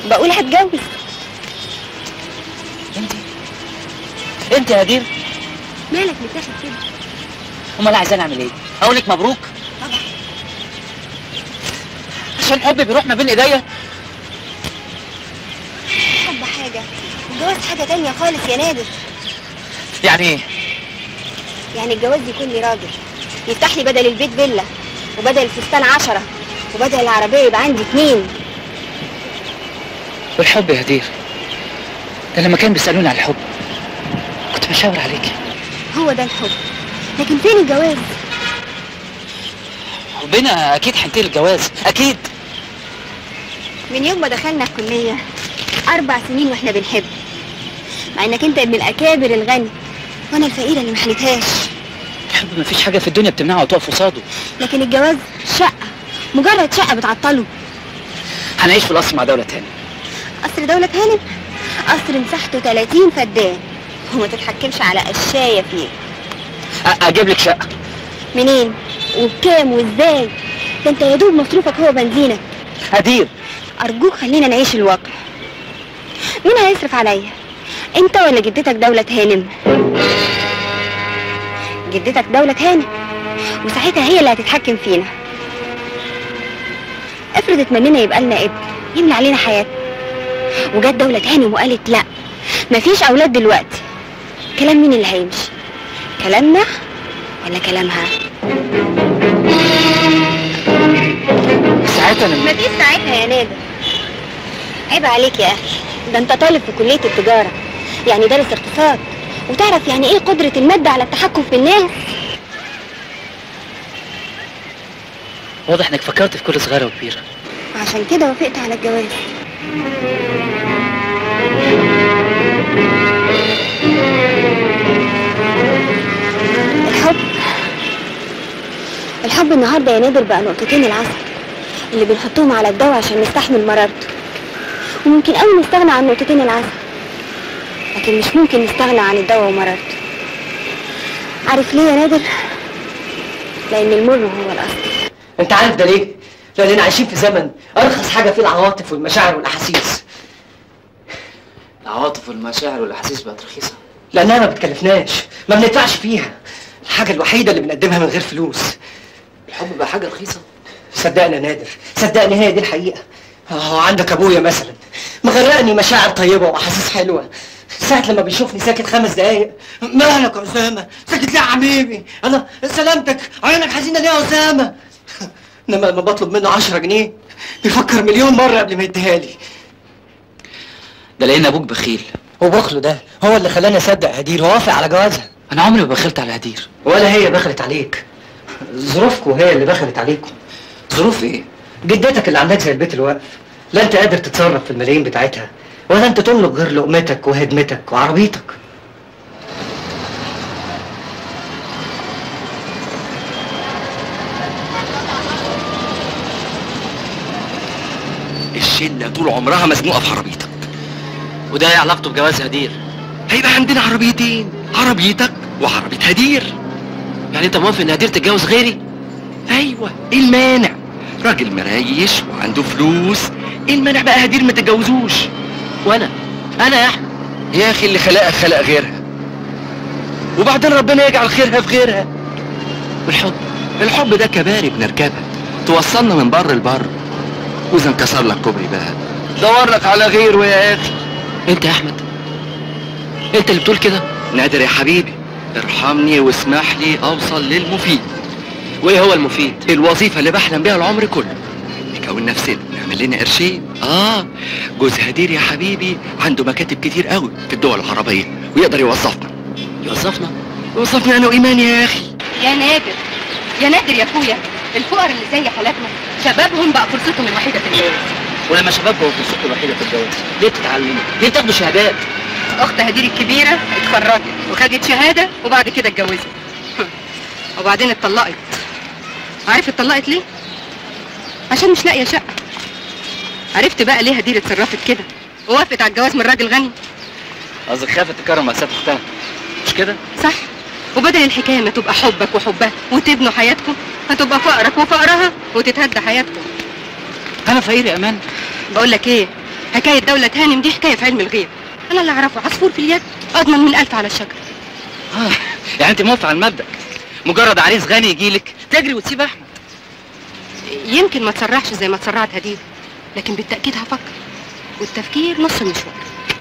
بقول هتجوز انت انت يا هدير مالك متاخد كده امال عايزاني اعمل ايه اقول لك مبروك طبعا عشان حبي بيروح ما بين ايديا حب حاجة الجواز حاجة تانية خالص يا نادر يعني ايه يعني الجواز يكون لي راجل يفتح لي بدل البيت فيلا وبدل الفستان عشرة وبدل العربية يبقى عندي اتنين والحب يا هدير ده لما كانوا بيسالوني على الحب كنت بشاور عليك هو ده الحب لكن فين الجواز حبنا اكيد هينتهي الجواز اكيد من يوم ما دخلنا الكلية أربع سنين وإحنا بنحب مع إنك أنت ابن الأكابر الغني وأنا الفقيرة اللي محلتهاش الحب مفيش حاجه في الدنيا بتمنعه وتقف قصاده لكن الجواز شقة مجرد شقة بتعطله هنعيش في القصر مع دوله تاني قصر دولة هانم قصر مساحته 30 فدان وما تتحكمش على قشاية فيه أ- اجيب لك شقه منين وبكام وازاي ده انت يا دوب مصروفك هو بنزينك هدير ارجوك خلينا نعيش الواقع مين هيصرف عليا انت ولا جدتك دولة هانم جدتك دولة هانم وساعتها هي اللي هتتحكم فينا افرض اتمنينا يبقى لنا ابن يملى علينا حياتنا وجت دولة هانم وقالت لا مفيش اولاد دلوقتي كلام مين اللي هيمشي كلامنا ولا كلامها ساعتها لما مفيش ساعتها يا نادر عيب عليك يا اخي ده انت طالب في كلية التجارة يعني دارس اقتصاد وتعرف يعني ايه قدرة المادة على التحكم في الناس واضح انك فكرت في كل صغيره وكبيره وعشان كده وافقت على الجواز الحب الحب النهارده يا نادر بقى نقطتين العسل اللي بنحطهم على الدواء عشان نستحمل مرارته وممكن قوي نستغنى عن نقطتين العسل لكن مش ممكن نستغنى عن الدواء ومرارته عارف ليه يا نادر لان المر هو الاصل انت عارف ده ليه؟ لاننا عايشين في زمن ارخص حاجه فيه العواطف والمشاعر والاحاسيس العواطف والمشاعر والاحاسيس بقت رخيصه لانها ما بتكلفناش ما بندفعش فيها الحاجه الوحيده اللي بنقدمها من غير فلوس الحب بقى حاجه رخيصه صدقني يا نادر صدقني هي دي الحقيقه اه عندك ابويا مثلا مغرقني مشاعر طيبه واحاسيس حلوه ساعة لما بيشوفني ساكت خمس دقايق مالك يا أسامة؟ ساكت ليه يا حبيبي؟ أنا سلامتك عينك حزينة ليه يا أسامة؟ إنما لما بطلب منه 10 جنيه بيفكر مليون مرة قبل ما يديها لي ده لان ابوك بخيل وبخله ده هو اللي خلاني أصدق هدير ووافق على جوازها انا عمري ما بخلت على هدير ولا هي بخلت عليك ظروفكم هي اللي بخلت عليكم ظروف ايه جدتك اللي عندك زي البيت الواقف لا انت قادر تتصرف في الملايين بتاعتها ولا انت تملك غير لقمتك وهدمتك وعربيتك الشله طول عمرها مزنوقه في عربيتك وده ايه علاقته بجواز هدير هيبقى عندنا عربيتين عربيتك وعربيه هدير يعني انت موافق ان هدير تتجوز غيري ايوه ايه المانع راجل مريش وعنده فلوس ايه المانع بقى هدير ما تتجوزوش وانا انا يا احمد يا اخي اللي خلقك خلق غيرها وبعدين ربنا يجعل خيرها في غيرها والحب الحب ده كباري بنركبها توصلنا من بر لبر واذا انكسر لك كوبري بقى دور لك على غيره يا اخي انت يا احمد انت اللي بتقول كده نادر يا حبيبي ارحمني واسمح لي اوصل للمفيد وايه هو المفيد الوظيفة اللي بحلم بيها العمر كله نكون نفسنا نعمل لنا قرشين اه جوز هدير يا حبيبي عنده مكاتب كتير قوي في الدول العربية ويقدر يوظفنا يوظفنا يوظفني انا وايمان يا اخي يا نادر يا نادر يا اخويا الفقراء اللي زي حالاتنا شبابهم بقى فرصتهم الوحيده في الجواز ولما شباب بقوا فرصتهم الوحيده في الجواز ليه بتتعلموا؟ ليه بتاخدوا شهادات؟ اخت هدير الكبيره اتخرجت وخدت شهاده وبعد كده اتجوزت وبعدين اتطلقت عارف اتطلقت ليه عشان مش لاقيه شقه عرفت بقى ليه هدير اتصرفت كده ووافقت على الجواز من راجل غني قصدك خافت تكرم مأساة اختها مش كده؟ صح وبدل الحكايه ما تبقى حبك وحبها وتبنوا حياتكم هتبقى فقرك وفقرها وتتهدى حياتكم انا فقير يا امان بقول لك ايه حكايه دوله هانم دي حكايه في علم الغيب انا اللي اعرفه عصفور في اليد اضمن من الف على الشجره اه يعني انت موافقه على المبدا مجرد عريس غني يجيلك تجري وتسيب احمد يمكن ما تسرحش زي ما تسرعت هديه لكن بالتاكيد هفكر والتفكير نص المشوار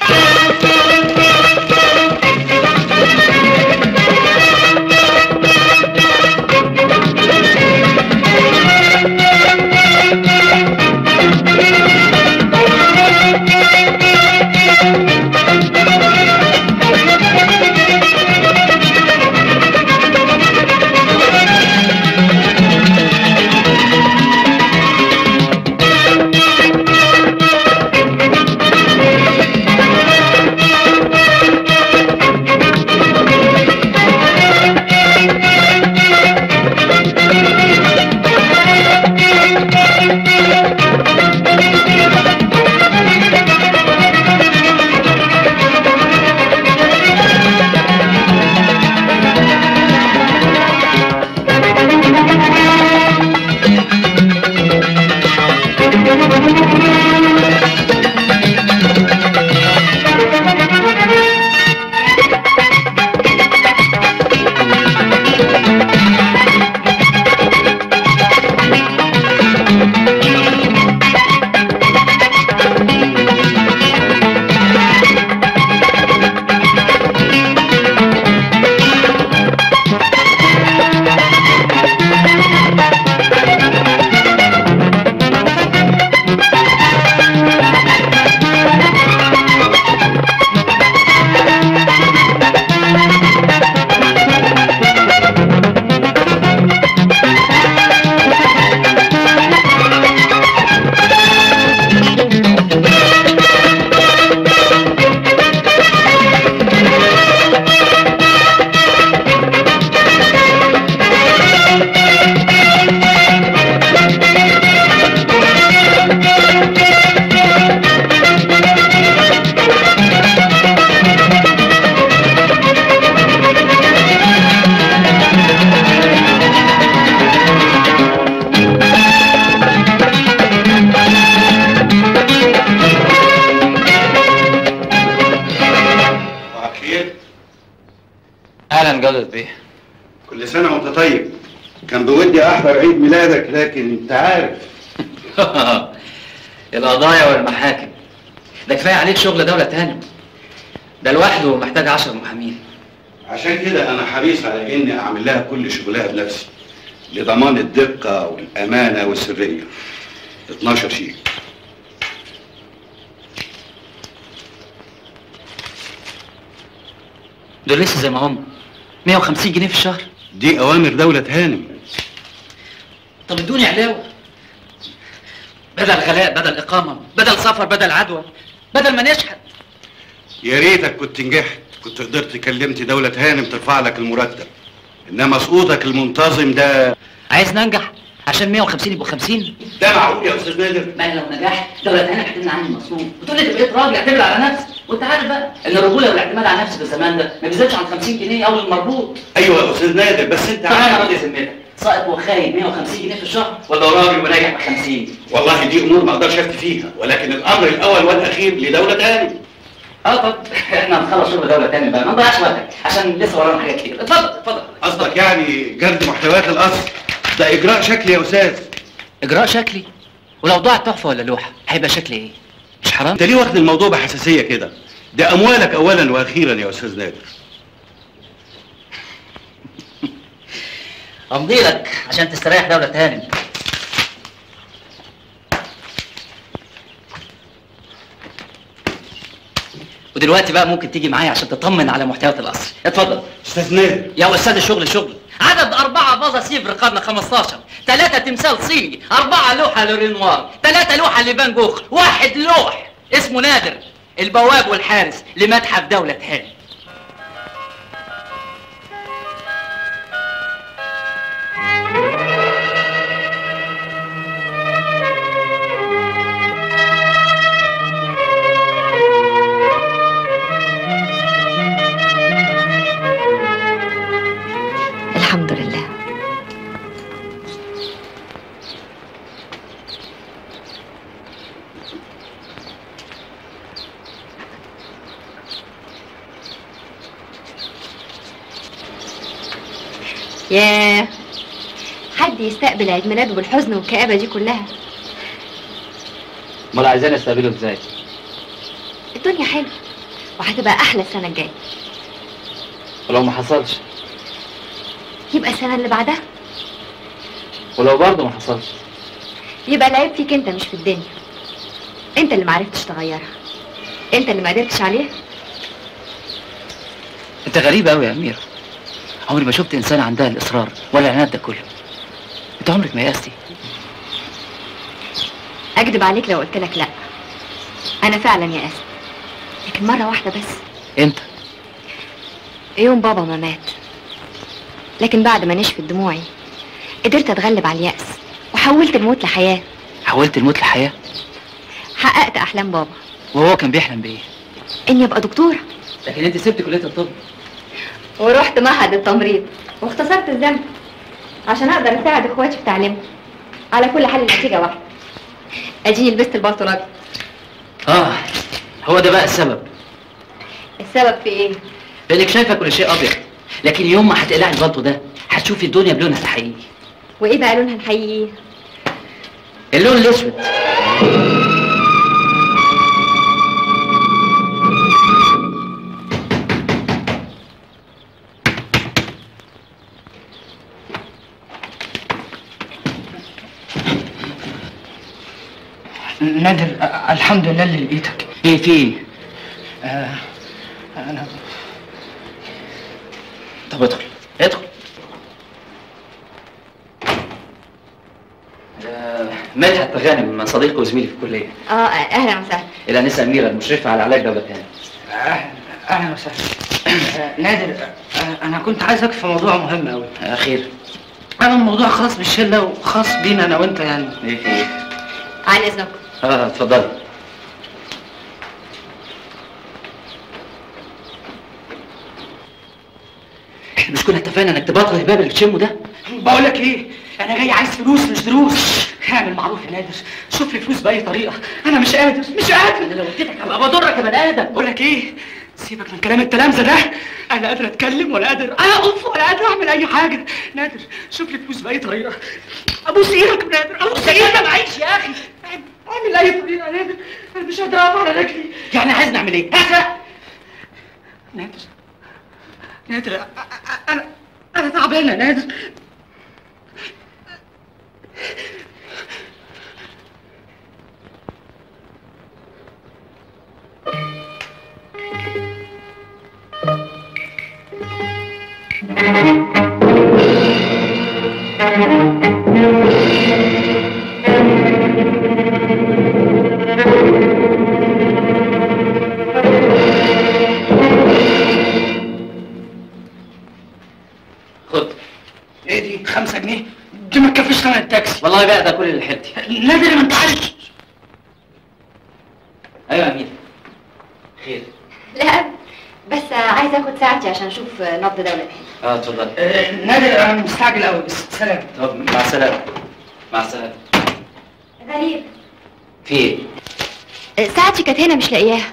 وعافية اهلا جودة بيه كل سنة وانت طيب كان بودي احضر عيد ميلادك لكن انت عارف القضايا والمحاكم ده كفايه عليك شغل دولة هانم ده لوحده محتاج عشر محامين عشان كده انا حريص على اني اعمل لها كل شغلها بنفسي لضمان الدقة والامانة والسرية 12 شيك دول لسه زي ما هم 150 جنيه في الشهر دي اوامر دولة هانم طب ادوني علاوه بدل غلاء بدل اقامه بدل سفر بدل عدوى بدل ما نشحت يا ريتك كنت نجحت كنت قدرت كلمت دولة هانم ترفع لك المرتب انما سقوطك المنتظم ده عايز ننجح عشان 150 يبقوا 50 ده معقول يا استاذ نادر ما أنا لو نجحت دولة هانم هتمنع عني المصروف وتقول لي انت بقيت راجل اعتمد على نفسك وانت عارف بقى ان الرجوله والاعتماد على نفسك في الزمان ده ما بيزيدش عن 50 جنيه اول المربوط ايوه يا استاذ نادر بس انت طب انا عارف راضي ذمتك ساقط وخايب 150 جنيه في الشهر ولا راجل وناجح ب 50 والله دي امور ما اقدرش افتي فيها ولكن الامر الاول والاخير لدولة هانم اه طب احنا هنخلص شغل دوله تاني بقى ما نضيعش وقتك عشان لسه ورانا حاجات كتير اتفضل اتفضل قصدك يعني جرد محتويات الاصل ده اجراء شكلي يا استاذ اجراء شكلي ولو ضاعت تحفه ولا لوحه هيبقى شكلي ايه مش حرام انت ليه واخد الموضوع بحساسيه كده ده اموالك اولا واخيرا يا استاذ نادر امضي لك عشان تستريح دوله هانم ودلوقتي بقى ممكن تيجي معايا عشان تطمن على محتويات القصر اتفضل استاذ نادر يا استاذ الشغل شغل عدد أربعة فازة سيفر قرن 15 ثلاثة تمثال صيني أربعة لوحة لرينوار ثلاثة لوحة لفان جوخ واحد لوح اسمه نادر البواب والحارس لمتحف دولة هاني الحمد لله ياه حد يستقبل عيد ميلاده بالحزن والكآبة دي كلها امال عايزين استقبله ازاي الدنيا حلوة وهتبقى أحلى السنة الجاية ولو ما حصلش يبقى السنة اللي بعدها ولو برضه ما حصلش يبقى العيب فيك انت مش في الدنيا انت اللي معرفتش تغيرها انت اللي ما قدرتش عليها انت غريب قوي يا امير عمري ما شفت انسان عندها الاصرار ولا العناد ده كله انت عمرك ما يأستي اكذب عليك لو قلت لك لا انا فعلا يأست لكن مرة واحدة بس امتى يوم بابا ما مات لكن بعد ما نشفت دموعي قدرت اتغلب على اليأس وحولت الموت لحياة حولت الموت لحياه حققت احلام بابا وهو كان بيحلم بايه اني ابقى دكتورة لكن انت سبت كليه الطب ورحت معهد التمريض واختصرت الذنب عشان اقدر اساعد اخواتي في تعليمهم على كل حال النتيجة واحدة اديني لبست البلطو الابيض اه هو ده بقى السبب السبب في ايه؟ لانك شايفه كل شيء ابيض لكن يوم ما هتقلعي البلطو ده هتشوفي الدنيا بلونها الحقيقي وايه بقى لونها الحقيقي؟ اللون الاسود نادر أ- الحمد لله اللي لقيتك ايه في ايه آه انا طب ادخل ادخل آه، مدحت غانم صديقي وزميلي في الكليه اه اهلا وسهلا الانسه اميره المشرفه على علاج دوله هانم اهلا اهلا وسهلا آه، نادر آه، انا كنت عايزك في موضوع مهم قوي آه، خير انا الموضوع خاص بالشله وخاص بينا انا وانت يعني ايه في ايه عن اذنكم اه اتفضلي احنا مش كنا اتفقنا انك تبطل الباب اللي بتشمه ده بقول لك ايه انا جاي عايز فلوس مش دروس اعمل معروف يا نادر شوف لي فلوس باي طريقه انا مش قادر مش قادر انا لو اديتك هبقى بضرك يا بني ادم بقول لك ايه سيبك من كلام التلامذه ده انا قادر اتكلم ولا قادر اقف ولا قادر اعمل اي حاجه نادر شوف لي فلوس باي طريقه ابوس ايدك يا نادر ابوس ايدك معيش يا اخي اعمل اي طريقه يا نادر انا مش قادر اقف على رجلي يعني عايز نعمل ايه هسرق نادر نادر أ- أ- انا انا تعبان يا نادر خد ايه دي خمسة جنيه دي ما تكفيش ثمن التاكسي والله بقى ده كل اللي حلتي نادر ما انت عارف ايوه يا امير خير لا بس عايزه اخد ساعتي عشان اشوف نبض دولة هنا اه اتفضلي آه، نادر انا مستعجل قوي بس سلام طب مع السلامه مع السلامه غريب في ايه ساعتي كانت هنا مش لاقياها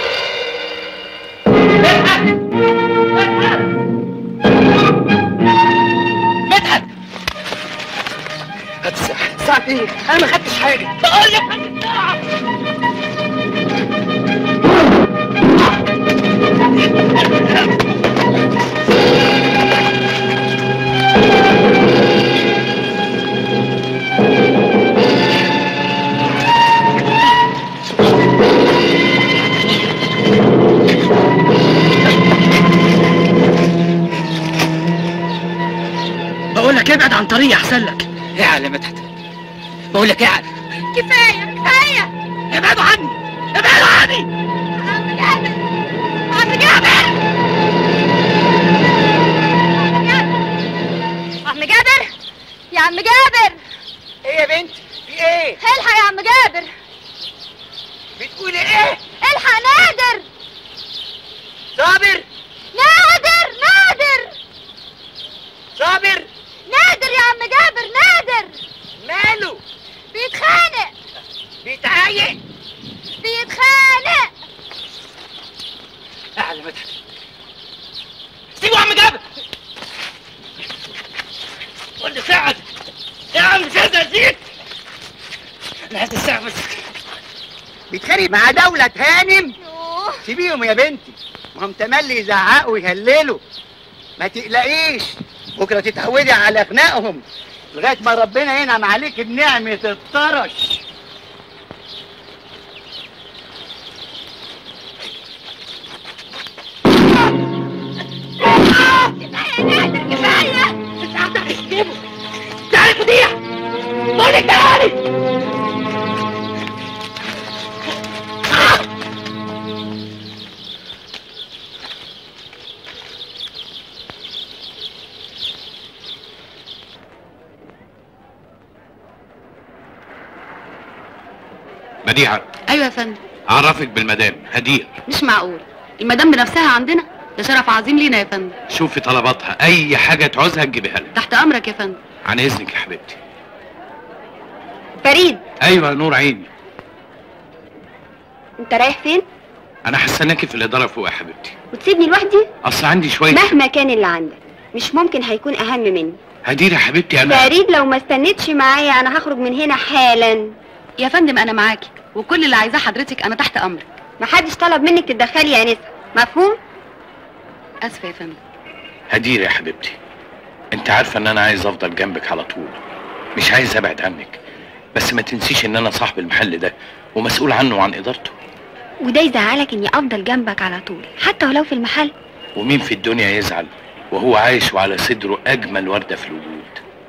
مدحت هات الساعة ساعة ايه؟ انا ما خدتش حاجة بقول لك هات الساعه بقول لك ابعد عن طريقي احسن لك اعلى يا مدحت بقول لك اعلى كفايه كفايه ابعدوا عني ابعدوا عني عم جابر عم جابر عم جابر يا عم جابر ايه يا بنت؟ في ايه؟ الحق يا عم جابر بتقولي ايه؟ الحق نادر صابر نادر نادر صابر نادر يا عم جابر نادر ماله؟ بيتخانق بيتعايق بيتخانق اعلى يا مدحت سيبوا يا عم جابر قول لي سعد يا عم سعد ازيد انا عايز الساعه بس بيتخانق مع دولة هانم سيبيهم يا بنتي ما هم تملي يزعقوا ويهللوا ما تقلقيش بكره تتعودي على خناقهم لغايه ما ربنا ينعم عليك بنعمه الطرش تعالي فضيح بقول لك تعالي بديعة ايوه يا فندم أعرفك بالمدام هدير مش معقول المدام بنفسها عندنا ده شرف عظيم لينا يا فندم شوفي طلباتها أي حاجة تعوزها تجيبها لها تحت امرك يا فندم عن إذنك يا حبيبتي فريد أيوة نور عيني انت رايح فين أنا هستناكي في الإدارة فوق يا حبيبتي وتسيبني لوحدي أصل عندي شوية مهما كان اللي عندك مش ممكن هيكون اهم مني هدير يا حبيبتي أنا فريد لو ما استنيتش معايا انا هخرج من هنا حالا يا فندم انا معاكي وكل اللي عايزاه حضرتك انا تحت امرك محدش طلب منك تتدخلي يا انسه مفهوم اسفه يا فندم هدير يا حبيبتي أنت عارفة إن أنا عايز أفضل جنبك على طول مش عايز أبعد عنك بس ما تنسيش إن أنا صاحب المحل ده ومسؤول عنه وعن إدارته وده يزعلك اني افضل جنبك على طول حتى ولو في المحل ومين في الدنيا يزعل وهو عايش وعلى صدره أجمل وردة في الوجود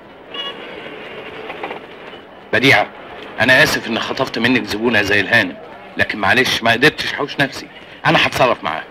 بديعة أنا آسف إن خطفت منك زبونة زي الهانم لكن معلش ما قدرتش أحوش نفسي أنا هتصرف معاها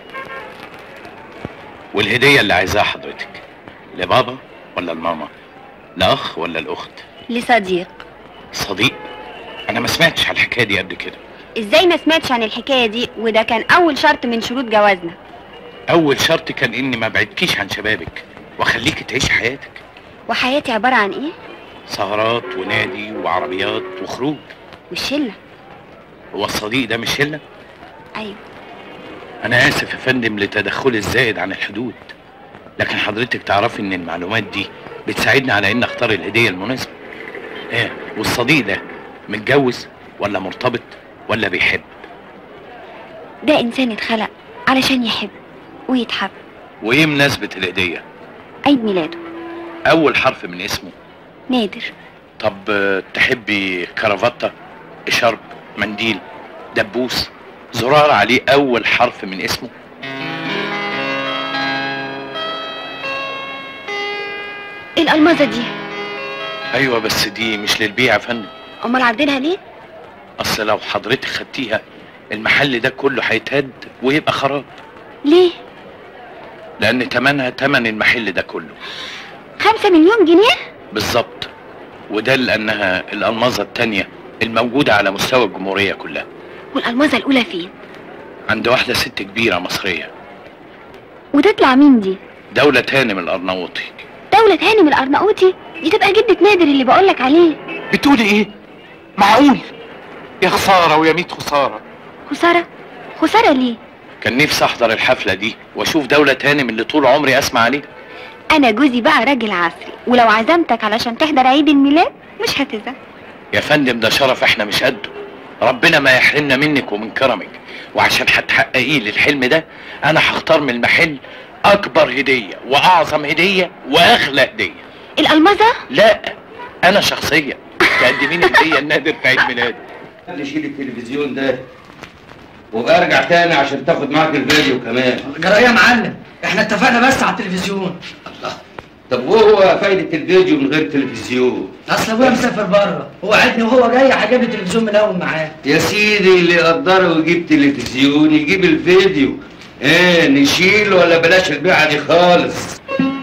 والهدية اللي عايزاها حضرتك لبابا ولا لماما لأخ ولا الأخت لصديق صديق أنا ما سمعتش على الحكاية دي قبل كده ازاي ما سمعتش عن الحكايه دي وده كان اول شرط من شروط جوازنا أول شرط كان إني ما بعدكيش عن شبابك وأخليكي تعيشي حياتك وحياتي عباره عن ايه سهرات ونادي وعربيات وخروج والشله هو الصديق ده مش شله ايوه انا اسف يا فندم لتدخلي الزائد عن الحدود لكن حضرتك تعرفي ان المعلومات دي بتساعدني على ان اختار الهديه المناسبه ايه والصديق ده متجوز ولا مرتبط ولا بيحب ده انسان اتخلق علشان يحب ويتحب وايه مناسبه الهديه عيد ميلاده اول حرف من اسمه نادر طب آه، تحبي كرافتة اشارب منديل دبوس زرار عليه اول حرف من اسمه ايه الالمازه دي ايوه بس دي مش للبيع يا فندم امال عارضينها ليه اصل لو حضرتك خدتيها المحل ده كله هيتهد ويبقى خراب ليه لان تمنها تمن المحل ده كله خمسة مليون جنيه بالظبط وده لانها الالماظه التانية الموجوده على مستوى الجمهوريه كلها والالمازه الاولى فين عند واحده ست كبيره مصريه وتطلع مين دي دوله هانم الارناؤوطي دولة هانم الارناؤوطي دي تبقى جدة نادر اللي بقولك عليه بتقولي ايه معقول يا خساره ويا ميت خساره خسارة خسارة ليه كان نفسي احضر الحفله دي واشوف دوله هانم اللي طول عمري اسمع عليها انا جوزي بقى راجل عصري ولو عزمتك علشان تحضر عيد الميلاد مش هتزعل يا فندم ده شرف احنا مش قده ربنا ما يحرمنا منك ومن كرمك وعشان هتحققيه للحلم ده انا هختار من المحل اكبر هديه واعظم هديه واغلى هديه الالمازة لا انا شخصيا تقدمين هديه النادر في عيد ميلادي خلي شيل التلفزيون ده وابقى ارجع تاني عشان تاخد معاك الفيديو كمان جرى ايه يا معلم احنا اتفقنا بس على التلفزيون الله طب وهو فايدة الفيديو من غير تلفزيون اصل ابويا مسافر بره هو عدني وهو جاي هجيب لي تلفزيون من اول معاه يا سيدي اللي يقدره ويجيب تلفزيون يجيب الفيديو ايه نشيل ولا بلاش البيعة دي خالص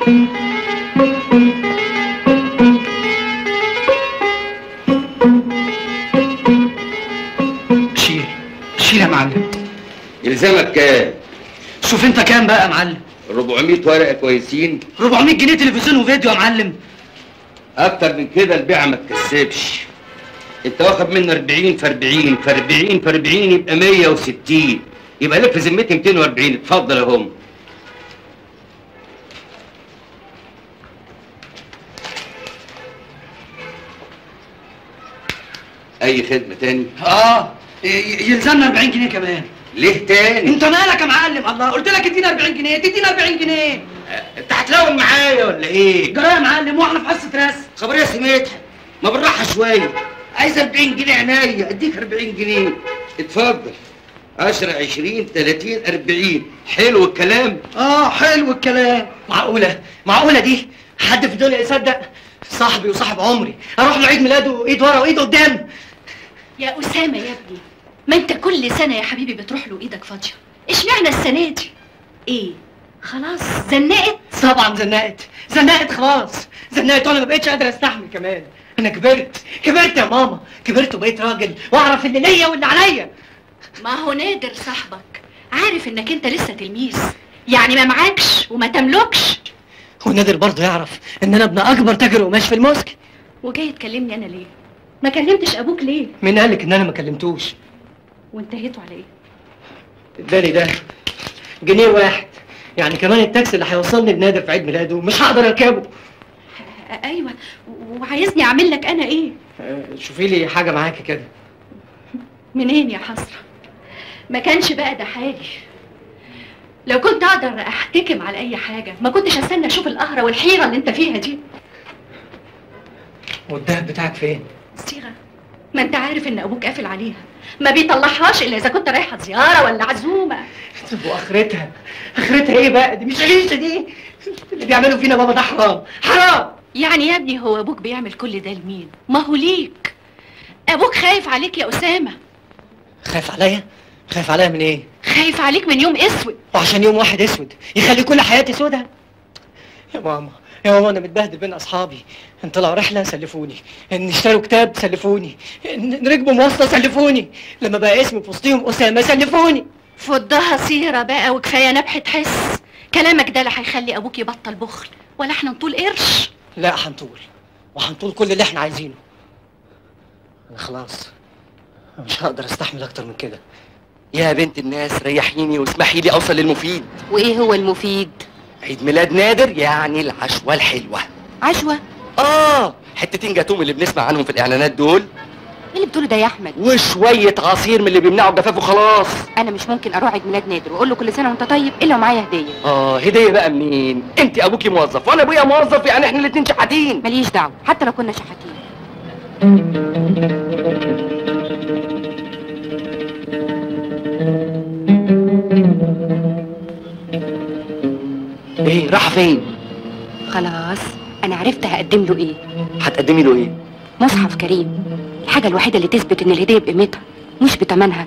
شيل شيل يا معلم يلزمك كام شوف انت كام بقى يا معلم 400 ورقة كويسين 400 جنيه تلفزيون وفيديو يا معلم اكتر من كده البيعة ما تكسبش انت واخد منه 40 في 40 في 40 في 40 يبقى 160 يبقى لك في ذمتي 240 اتفضل يا هم اي خدمه تاني اه ي- ي- يلزمنا 40 جنيه كمان ليه تاني انت مالك يا معلم الله قلت لك ادينا 40 جنيه تدينا 40 جنيه انت هتلون معايا ولا ايه جرى يا معلم واحنا في حصه رسم خبر يا سميتها ما بالراحه شويه عايز 40 جنيه عناية اديك 40 جنيه اتفضل 10 20 30 40 حلو الكلام اه حلو الكلام معقوله معقوله دي حد في الدنيا يصدق صاحبي وصاحب عمري اروح له عيد ميلاده ايد ورا وايد قدام يا أسامة يا ابني ما انت كل سنة يا حبيبي بتروح له ايدك فاضية اشمعنى السنة دي ايه خلاص زنقت طبعا زنقت زنقت خلاص زنقت وانا ما بقتش قادر استحمل كمان انا كبرت كبرت يا ماما كبرت وبقيت راجل واعرف اللي ليا واللي عليا ما هو نادر صاحبك عارف انك انت لسه تلميذ يعني ما معكش وما تملكش ونادر برضه يعرف ان انا ابن اكبر تاجر قماش في الموسك وجاي تكلمني انا ليه ما كلمتش ابوك ليه مين قالك ان انا ما كلمتوش وانتهيتوا على ايه اداني ده جنيه واحد يعني كمان التاكسي اللي هيوصلني لنادر في عيد ميلاده مش هقدر اركبه آه، ايوه وعايزني اعمل لك انا ايه آه، شوفي لي حاجه معاكي كده منين يا حسرة ما كانش بقى ده حالي لو كنت اقدر احتكم على اي حاجة ما كنتش استنى اشوف القهرة والحيرة اللي انت فيها دي والدهب بتاعك فين صيغة ما انت عارف ان ابوك قافل عليها ما بيطلعهاش الا اذا كنت رايحة زيارة ولا عزومة طب واخرتها اخرتها ايه بقى دي مش عيشه دي اللي بيعملوا فينا بابا ده حرام حرام يعني يا ابني هو ابوك بيعمل كل ده لمين ما هو ليك ابوك خايف عليك يا اسامة خايف عليا خايف عليا من ايه خايف عليك من يوم اسود وعشان يوم واحد اسود يخلي كل حياتي سودة يا ماما يا ماما انا متبهدل بين اصحابي ان طلعوا رحله سلفوني ان اشتروا كتاب سلفوني ان ركبوا مواصله سلفوني لما بقى اسمي في وسطهم اسامه سلفوني فضها سيرة بقى وكفاية نبحة حس كلامك ده لا هيخلي ابوك يبطل بخل ولا احنا نطول قرش لا هنطول وهنطول كل اللي احنا عايزينه انا خلاص مش هقدر استحمل اكتر من كده يا بنت الناس ريحيني واسمحي لي اوصل للمفيد وايه هو المفيد عيد ميلاد نادر يعني العشوة الحلوة عشوة اه حتتين جاتوم اللي بنسمع عنهم في الاعلانات دول ايه اللي بتقوله ده يا احمد وشوية عصير من اللي بيمنعوا الجفاف وخلاص انا مش ممكن اروح عيد ميلاد نادر واقول له كل سنه وانت طيب الا ومعايا هديه اه هدية بقى منين انت ابوكي موظف وانا ابويا موظف يعني احنا الاتنين شحاتين ماليش دعوه حتى لو كنا شحاتين ايه راح فين خلاص انا عرفت هقدم له ايه هتقدمي له ايه مصحف كريم الحاجه الوحيده اللي تثبت ان الهديه بقيمتها مش بتمنها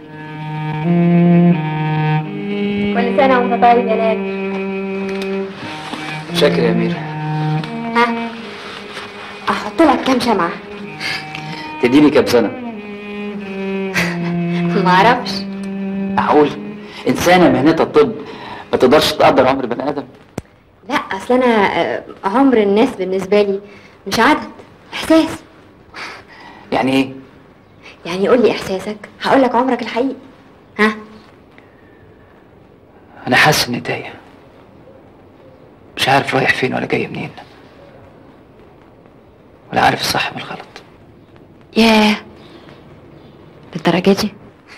كل سنة وانت طيب يا نادر شاكر يا امير ها احط لك كام شمعة تديني كام سنة ما اعرفش معقول انسانة مهنتها الطب ما تقدرش تقدر عمر بني ادم لا اصل انا آه، عمر الناس بالنسبة لي مش عدد احساس يعني ايه يعني قول لي احساسك هقول لك عمرك الحقيقي ها انا حاسس اني تايه مش عارف رايح فين ولا جاي منين ولا عارف الصح من الغلط ياه للدرجة دي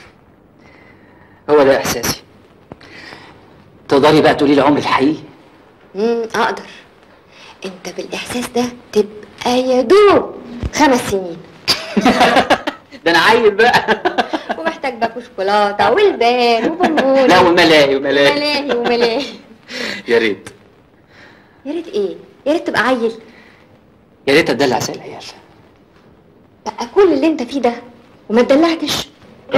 هو ده احساسي تقدري بقى تقولي لي عمري الحقيقي امم اقدر انت بالاحساس ده تبقى يا دوب خمس سنين ده انا عيل بقى ومحتاج باكو شوكولاته والبان وبونبون لا وملاهي وملاهي ملاهي وملاهي يا ريت يا ريت ايه يا ريت تبقى عيل يا ريت اتدلع زي العيال بقى كل اللي انت فيه ده وما اتدلعتش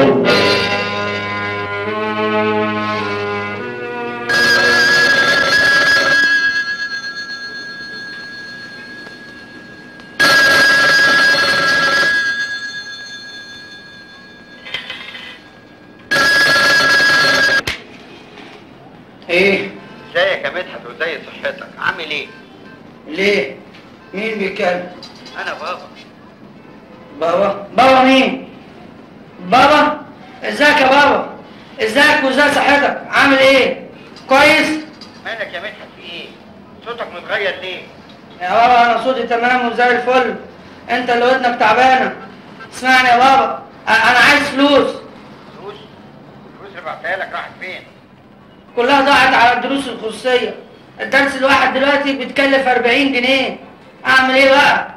ايه ازيك يا مدحت وازاي صحتك عامل ايه ليه مين بيتكلم انا بابا بابا بابا مين بابا ازيك يا بابا ازيك وازاي صحتك عامل ايه كويس مالك يا مدحت في ايه صوتك متغير ليه يا بابا انا صوتي تمام وزي الفل انت اللي ودنك تعبانه اسمعني يا بابا أ- انا عايز فلوس فلوس فلوس اللي بعتها لك راحت فين؟ كلها ضاعت على الدروس الخصوصيه الدرس الواحد دلوقتي بيتكلف 40 جنيه اعمل ايه بقى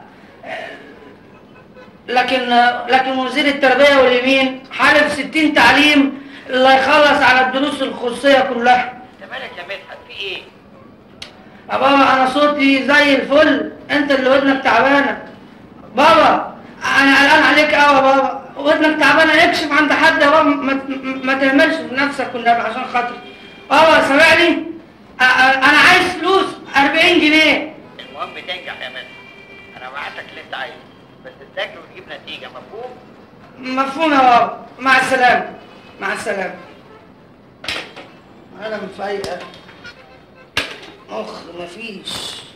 لكن لكن وزير التربيه واليمين حالف 60 تعليم اللي يخلص على الدروس الخصوصيه كلها انت مالك يا مدحت في ايه؟ يا بابا انا صوتي زي الفل انت اللي ودنك تعبانه بابا انا قلقان عليك قوي يا بابا ودنك تعبانه اكشف عند حد يا بابا ما, ما تهملش في نفسك والنبي عشان خاطري بابا سامعني أ- أ- انا عايز فلوس 40 جنيه المهم تنجح يا مدحت انا وعدتك اللي انت عايزه بس تذاكر وتجيب نتيجه مفهوم؟ مفهوم يا بابا مع السلامه مع السلامه انا مفايقه مخ مفيش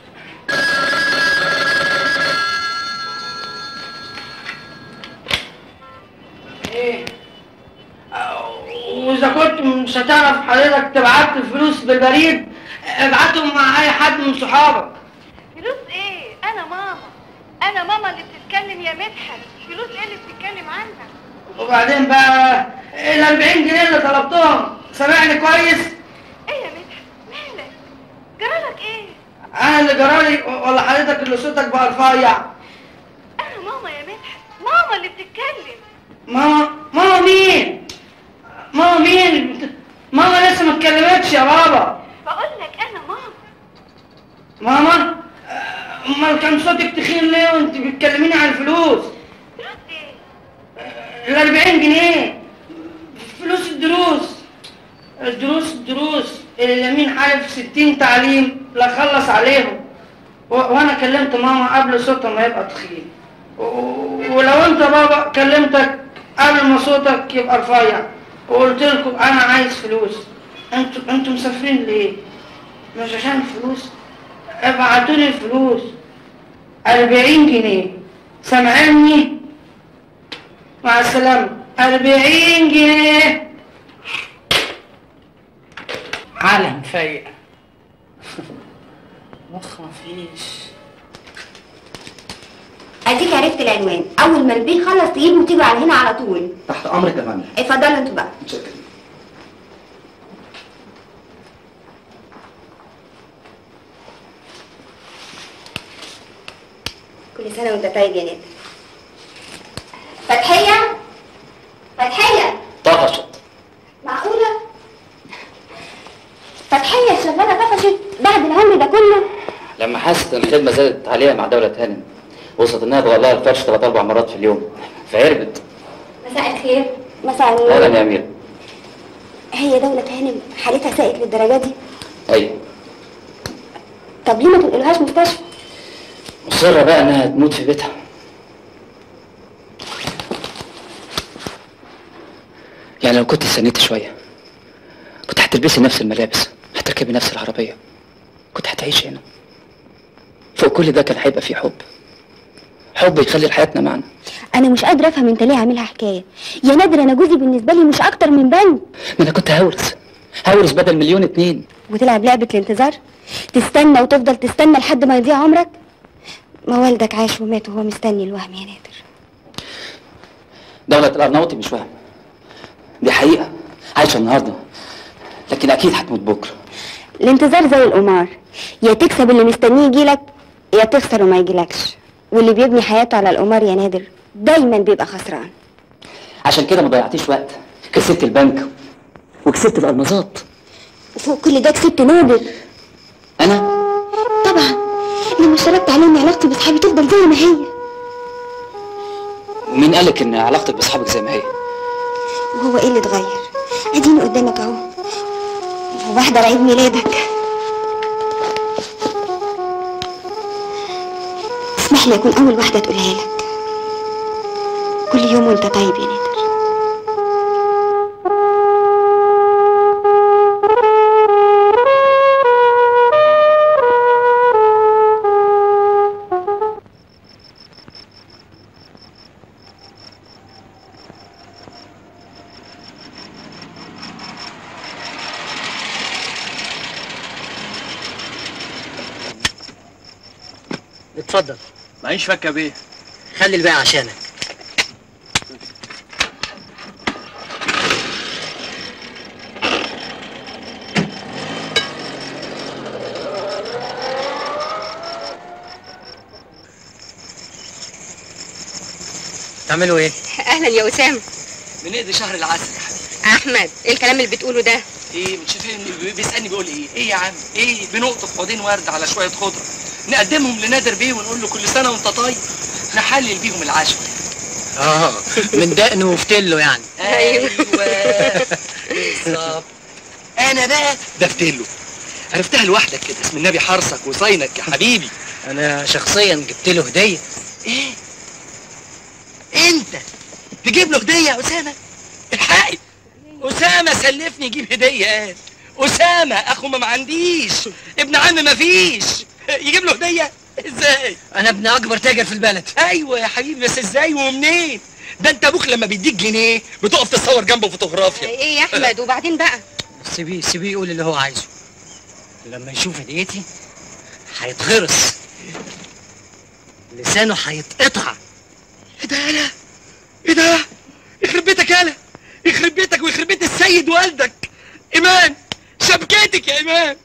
ايه أو- واذا كنت مش هتعرف حضرتك تبعت الفلوس بالبريد ابعتهم مع اي حد من صحابك فلوس ايه انا ماما انا ماما اللي بتتكلم يا مدحت فلوس ايه اللي بتتكلم عنها وبعدين بقى ال 40 جنيه اللي طلبتهم سامعني كويس ايه يا مدحت مالك جرالك ايه انا اللي جرالي ولا حضرتك اللي صوتك بقى رفيع انا ماما يا مدحت ماما اللي بتتكلم ماما ماما مين ماما مين ماما لسه ما اتكلمتش يا بابا بقول لك انا ماما ماما آه، امال كان صوتك تخين ليه وانت بتكلميني عن الفلوس فلوس ايه ال 40 جنيه فلوس الدروس الدروس الدروس اللي اليمين حالف 60 تعليم لا خلص عليهم و- وانا كلمت ماما قبل صوتها ما يبقى تخين و- ولو انت بابا كلمتك قبل ما صوتك يبقى رفيع وقلت لكم انا عايز فلوس انتوا انتوا مسافرين ليه مش عشان فلوس ابعتوا لي الفلوس 40 جنيه سامعيني مع السلامة 40 جنيه عالم فايق مخ مفيش اديك عرفت العنوان اول ما البيه خلص تجيبه وتيجوا على هنا على طول تحت امرك يا فندم اتفضلوا انتوا بقى متشكر كل سنه وانت طيب يا نادر فتحيه فتحيه طفشت معقوله فتحيه الشغاله طفشت بعد العمر ده كله لما حست ان الخدمه زادت عليها مع دوله هانم وصلت انها تغير لها الفرش ثلاث اربع مرات في اليوم فهربت مساء الخير مساء اهلا النور يا امير هي دولة هانم حالتها ساءت للدرجة دي ايوه طب ليه ما تنقلوهاش مستشفى مصره بقى انها تموت في بيتها يعني لو كنت استنيت شويه كنت هتلبسي نفس الملابس هتركبي نفس العربيه كنت هتعيشي هنا فوق كل ده كان هيبقى فيه حب حب يخلي حياتنا معنا انا مش قادرة افهم انت ليه عاملها حكاية يا نادر انا جوزي بالنسبة لي مش اكتر من بنك ما انا كنت هورث هورث بدل مليون اتنين وتلعب لعبة الانتظار تستنى وتفضل تستنى لحد ما يضيع عمرك ما والدك عاش ومات وهو مستني الوهم يا نادر دولة الأرناؤوطي مش وهم دي حقيقة عايشة النهاردة لكن أكيد هتموت بكرة الانتظار زي القمار يا تكسب اللي مستنيه يجيلك يا تخسر وما يجيلكش واللي بيبني حياته على القمار يا نادر دايما بيبقى خسران عشان كده ما ضيعتيش وقت كسبت البنك وكسبت الألمازات وفوق كل ده كسبت نادر أنا طبعا لما اشتركت عليه ان علاقتي باصحابي تفضل زي ما هي ومين قالك إن علاقتك بأصحابك زي ما هي؟ وهو ايه اللي اتغير اديني قدامك اهو وبحضر عيد ميلادك اسمح لي اكون اول واحده تقولها لك كل يوم وانت طيب يا نادر اتفضل معيش فكه بيه خلي الباقي عشانك تعملوا ايه؟ اهلا يا اسامه بنقضي شهر العسل يا حبيبي احمد ايه الكلام اللي بتقوله ده ايه مش فاهم بيسالني بيقول ايه؟ ايه يا عم؟ ايه بنقطف عودين ورد على شويه خضره نقدمهم لنادر بيه ونقول له كل سنه وانت طيب نحلل بيهم العشوه اه من دقنه وفتله يعني ايوه بالظبط انا بقى دفتله عرفتها لوحدك كده اسم النبي حرصك وصينك يا حبيبي انا شخصيا جبت له هديه ايه انت تجيب له هديه يا اسامه الحقي اسامه سلفني يجيب هديه قال اسامه اخو ما عنديش ابن عم ما فيش يجيب له هديه ازاي انا ابن اكبر تاجر في البلد ايوه يا حبيبي بس ازاي ومنين ده انت ابوك لما بيديك جنيه بتقف تصور جنبه فوتوغرافيا ايه يا احمد وبعدين بقى سيبيه سيبيه يقول اللي هو عايزه لما يشوف هديتي هيتغرس لسانه هيتقطع ايه ده يالا ايه ده يخرب بيتك يالا يخرب بيتك ويخرب بيت السيد والدك ايمان شبكتك يا ايمان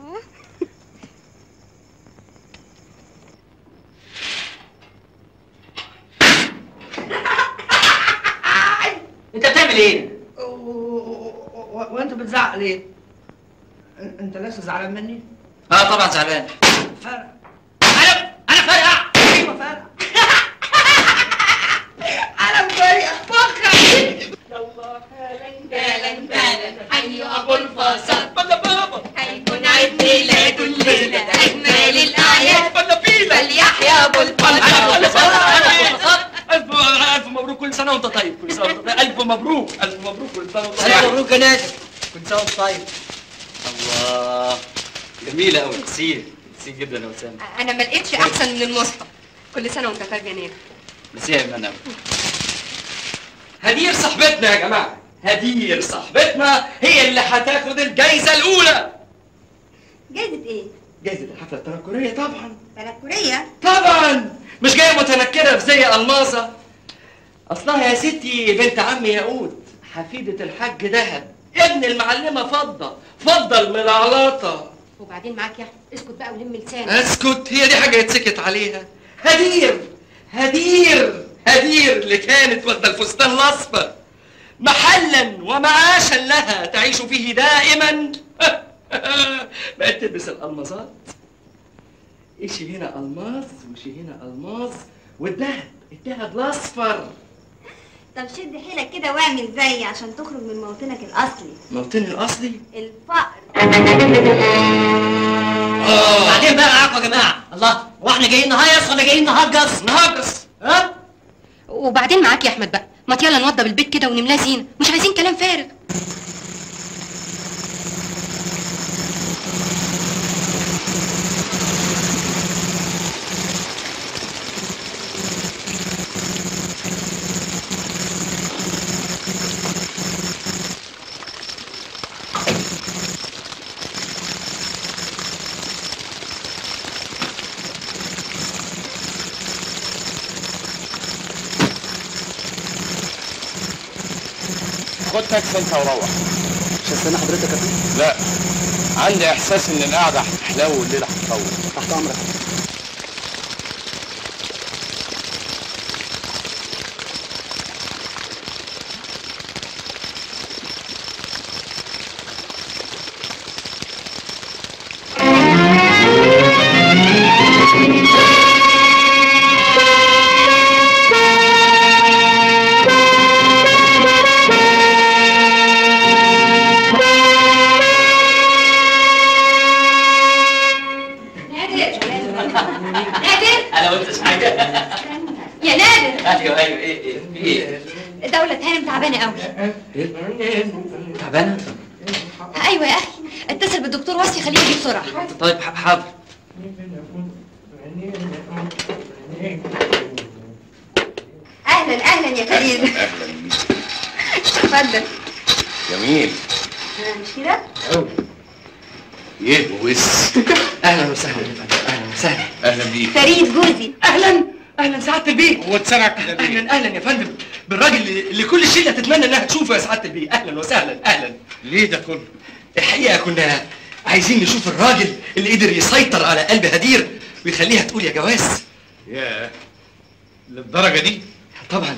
انت بتعمل ايه؟ وانت بتزعق ليه؟ أن- انت لسه زعلان مني؟ اه طبعا زعلان فرق انا انا فارقع ايوه فرق انا مفرق فخر حي ابو الفصل هيكون عيد ميلاده الليله اجمل الاعياد فليحيى ابو الفصل الف الف مبروك كل سنه وانت طيب كل سنه وانت طيب الف مبروك الف مبروك كل سنه وانت الف طيب مبروك يا نادر كل سنه وانت طيب الله جميلة قوي ميرسي ميرسي جدا يا اسامة انا ما لقيتش احسن من المصطفى كل سنه وانت طيب يا نادر ميرسي يا ايمان قوي هدير صاحبتنا يا جماعه هدير صاحبتنا هي اللي هتاخد الجايزه الاولى جايزة ايه؟ جايزه الحفله التنكريه طبعا تنكرية؟ طبعا مش جايه متنكره في زي الماظه اصلها يا ستي بنت عمي ياقوت حفيده الحاج دهب ابن المعلمه فضه فضه الملعلطه وبعدين معاك يا احمد اسكت بقى ولم لسانك اسكت هي دي حاجه يتسكت عليها هدير هدير هدير اللي كانت واخده الفستان الاصفر محلا ومعاشا لها تعيش فيه دائما بقت تلبس الالمازات ايشي هنا الماس وشي هنا الماس والذهب الذهب الاصفر طب شد حيلك كده واعمل زي عشان تخرج من موطنك الأصلي موطني الاصلي الفقر اه بعدين بقى معاكم يا جماعه الله هو احنا جايين نهيص ولا جايين نهجص نهجص ها وبعدين معاك يا احمد بقى ما يلا نوضب البيت كده ونملاه زينه مش عايزين كلام فارغ خد تاكسي انت وروح مش هستنى حضرتك يا فندم لا عندي احساس ان القعده هتحلو والليله هتطول تحت امرك نادر انا ما قلتش حاجة يا نادر ايوه ايوه ايه ايه في ايه دولة هانم تعبانة قوي تعبانة ايوه يا اخي اتصل بالدكتور وصي خليه يجي بسرعة طيب ح- حاضر أهلا أهلا يا كريم اهلا بيك اتفضل جميل مش كده؟ يهوس اهلا وسهلا يا فندم اهلا وسهلا اهلا بيك فريد جوزي اهلا اهلا سعاده البيه هو اتسرع كده ليه؟ اهلا اهلا يا فندم بالراجل اللي اللي كل الشله تتمنى انها تشوفه يا سعاده البيه اهلا وسهلا اهلا ليه ده كله؟ الحقيقه كنا عايزين نشوف الراجل اللي قدر يسيطر على قلب هدير ويخليها تقول يا جواز ياه للدرجه دي؟ طبعا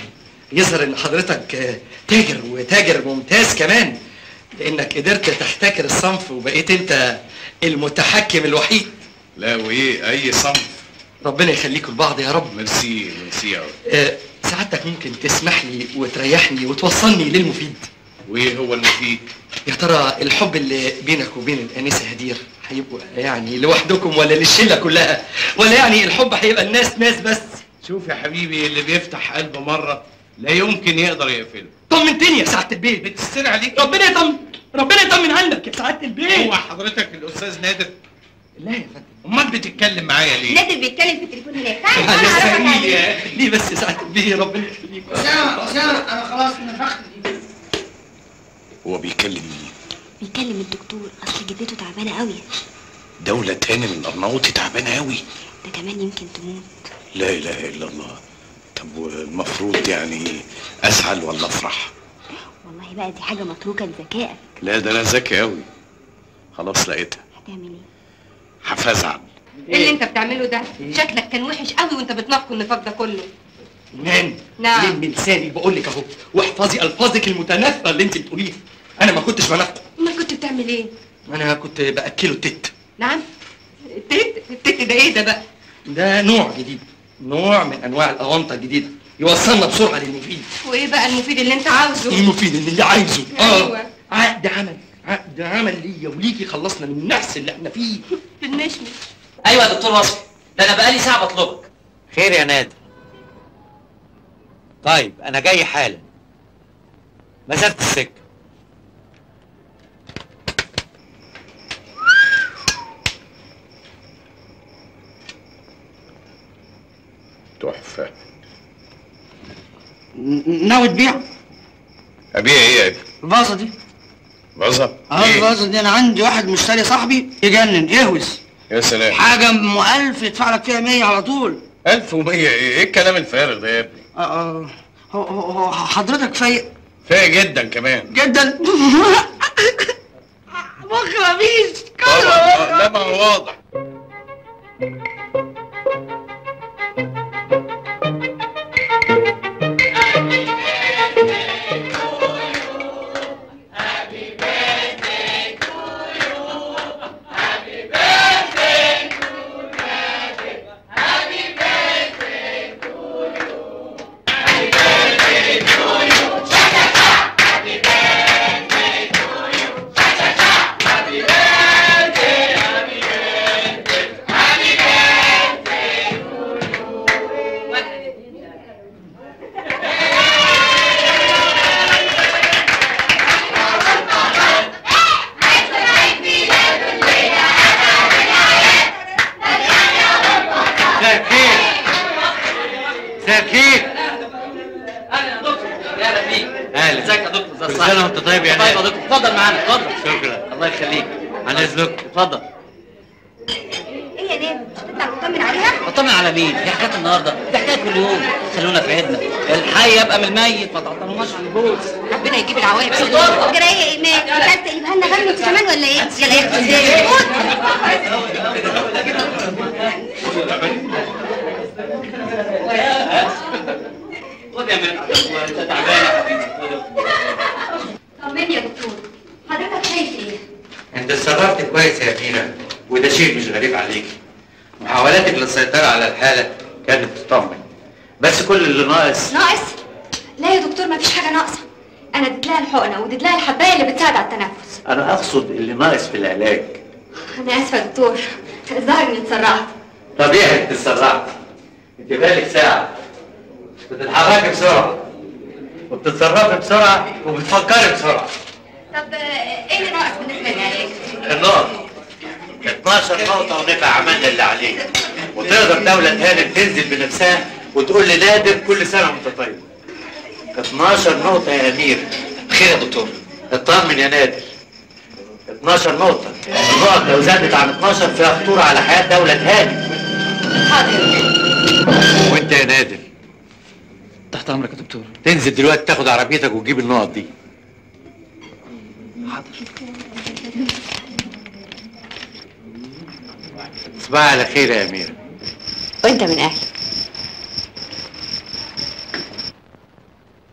يظهر ان حضرتك آه، تاجر وتاجر ممتاز كمان لانك قدرت تحتكر الصنف وبقيت انت المتحكم الوحيد لا وايه اي صنف ربنا يخليكم لبعض يا رب ميرسي ميرسي قوي آه، سعادتك ممكن تسمح لي وتريحني وتوصلني للمفيد وايه هو المفيد يا ترى الحب اللي بينك وبين الانسه هدير هيبقوا يعني لوحدكم ولا للشله كلها ولا يعني الحب هيبقى الناس ناس بس شوف يا حبيبي اللي بيفتح قلبه مره لا يمكن يقدر يقفله طمنتني يا سعاده البيت بتستر عليك ربنا يطمن ربنا يطمن عنك يا سعاده البيت هو حضرتك الاستاذ نادر لا يا فندم امال بتتكلم معايا ليه نادر بيتكلم في التليفون هناك تعالى معلش تعالى أعرفك سامي عليه. يا ليه بس يا سعاده البيت ربنا يخليك اسامه اسامه انا خلاص نفخت دي هو بيكلم مين بيكلم الدكتور اصل جدته تعبانه قوي دولة تاني من الأرناؤوط تعبانة أوي ده كمان يمكن تموت لا إله إلا الله طب والمفروض يعني أزعل ولا أفرح والله بقى دي حاجه متروكه لذكائك لا ده أنا ذكي أوي خلاص لقيتها هتعمل ايه هفزعل ايه اللي انت بتعمله ده شكلك كان وحش قوي وانت بتنفق النفاق ده كله مان نعم. لم لساني بقول لك اهو واحفظي الفاظك المتنافره اللي انت بتقوليها انا ما كنتش بنافق امال كنت بتعمل ايه انا كنت باكله التت نعم التت التت ده ايه ده بقى ده نوع جديد نوع من انواع الاونطه الجديده يوصلنا بسرعه للمفيد وايه بقى المفيد اللي انت عاوزه المفيد اللي عايزه أيوة. اه عقد عمل عقد عمل ليا وليكي خلصنا من النحس اللي احنا فيه تنشني ايوه يا دكتور وصفي ده انا بقالي ساعه بطلبك خير يا نادر طيب انا جاي حالا مسافة السكة تحفة ناوي تبيع أبيع إيه يا ابني؟ الفازه دي بظة؟ اه الفازه دي انا عندي واحد مشتري صاحبي يجنن يهوس يا سلام حاجه ام 1000 يدفع لك فيها 100 على طول 1100 إيه؟ إيه الكلام الفارغ ده يا ابني؟ اه اه هو هو هو حضرتك فايق فايق جدا كمان جدا مخ مفيش طبعا لا ما هو واضح مساء الخير مساء الخير اهلا يا دكتور يا اهلا بيك اهلا ازيك يا دكتور ازي كل الصحة؟ سنة وانت طيب يا طيب يا نادر. دكتور اتفضل معانا اتفضل شكرا الله يخليك عن اذنك اتفضل ايه يا نادر مش هتطلع تطمن عليها اطمن على مين؟ دي حكايه النهارده، دي حكايه كل يوم، خلونا في عيدنا، الحي يبقى من الميت ما تعطلوناش عن البوس. ربنا يجيب العواقب جرى ايه يا ايمان مش عايز تقلبها لنا غم انت كمان ولا ايه يلا يا اختي ازاي خد يا مدحت انت تعبان يا حبيبي طمني يا دكتور حضرتك شايف ايه انت اتصرفت كويس يا أميرة وده شيء مش غريب عليك محاولاتك للسيطرة على الحالة كانت تطمن بس كل اللي ناقص ناقص لا يا دكتور مفيش حاجه ناقصه انا اديت لها الحقنه واديت لها الحبايه اللي بتساعد على التنفس انا اقصد اللي ناقص في العلاج انا اسفه يا دكتور الظاهر اني اتسرعت طبيعي انك اتسرعت انت بالك ساعة بتتحركي بسرعة وبتتصرفي بسرعة وبتفكري بسرعة طب آه، ايه اللي ناقص بالنسبه للعلاج النقط 12 نقطة ونبقى عملنا اللي عليك وتقدر دولة هانم تنزل بنفسها وتقول لنادر كل سنة وانت طيب 12 نقطة يا أمير خير يا دكتور اطمن يا نادر 12 نقطة النقط لو زادت عن 12 فيها خطورة على حياة دولة هانم حاضر وانت يا نادر تحت امرك يا دكتور تنزل دلوقتي تاخد عربيتك وتجيب النقط دي صباح على خير يا أمير وانت من اهلي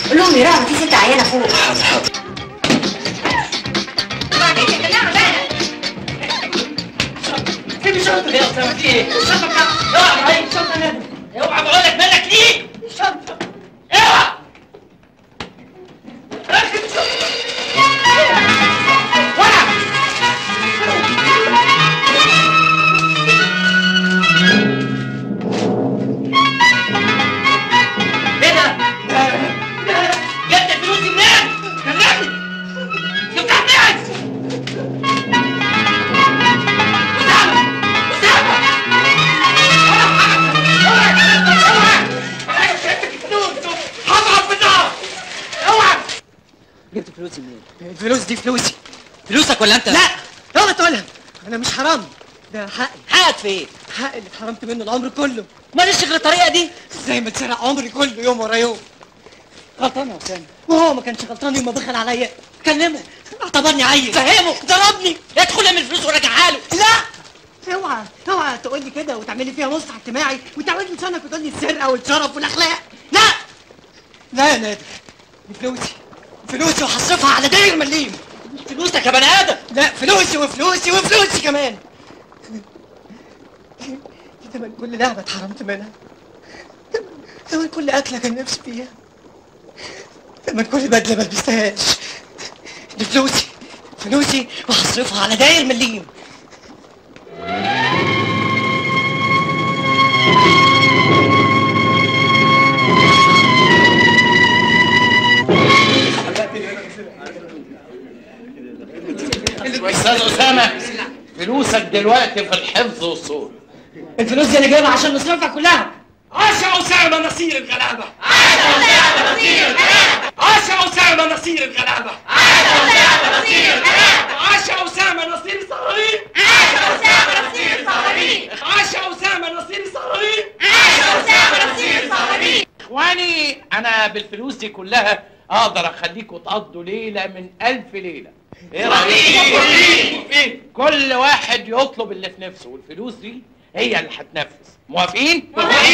قول لهم يراعوا في ست عيانه فوق حاضر حاضر وبعدين يا جماعه بقى سيب الشنطه دي يا اسامه في ايه؟ الشنطه بتاعتك اوعى معايا الشنطه يا نادر اوعى بقول لك مالك ليه؟ الشنطه اوعى ركب الشنطه ولا ايه ده؟ جبت الفلوس دي منين؟ كلمني جبتها منين؟ هضرب بالنار اوعى جبت فلوسي منين؟ الفلوس دي فلوسي فلوسك ولا انت؟ لا اوعى تقولها انا مش حرام ده حقي حقك في ايه؟ حق اللي اتحرمت منه العمر كله ماليش غير الطريقه دي زي ما اتسرق عمري كله يوم ورا يوم غلطان يا اسامه وهو ما كانش غلطان يوم ما بخل عليا كلمه اعتبرني عيل فهمه ضربني ادخل اعمل الفلوس ورجعها له لا اوعى اوعى تقول لي كده وتعملي فيها مصلح اجتماعي وتعودي لسانك وتقول لي السرقه والشرف والاخلاق لا لا يا نادر دي فلوسي فلوسي وهصرفها على داير مليم فلوسك يا بني ادم لا فلوسي وفلوسي وفلوسي كمان دي تمن كل لعبة اتحرمت منها تمن كل أكلة كان نفسي فيها تمن كل بدلة ما لبستهاش دي فلوسي فلوسي وهصرفها على داير مليم استاذ اسامه فلوسك دلوقتي في الحفظ والصون الفلوس دي أنا جايبها عشان نصرفها كلها عاش أسامة نصير الغلابة عاش أسامة نصير الغلابة عاش أسامة نصير الغلابة عاش أسامة نصير الصهرين عاش أسامة نصير الصهرين عاش أسامة نصير الصهرين عاش أسامة نصير الصهرين اخواني انا بالفلوس دي كلها اقدر اخليكم تقضوا ليله من الف ليله ايه رايكم كل واحد يطلب اللي في نفسه والفلوس دي هي اللي هتنفذ موافقين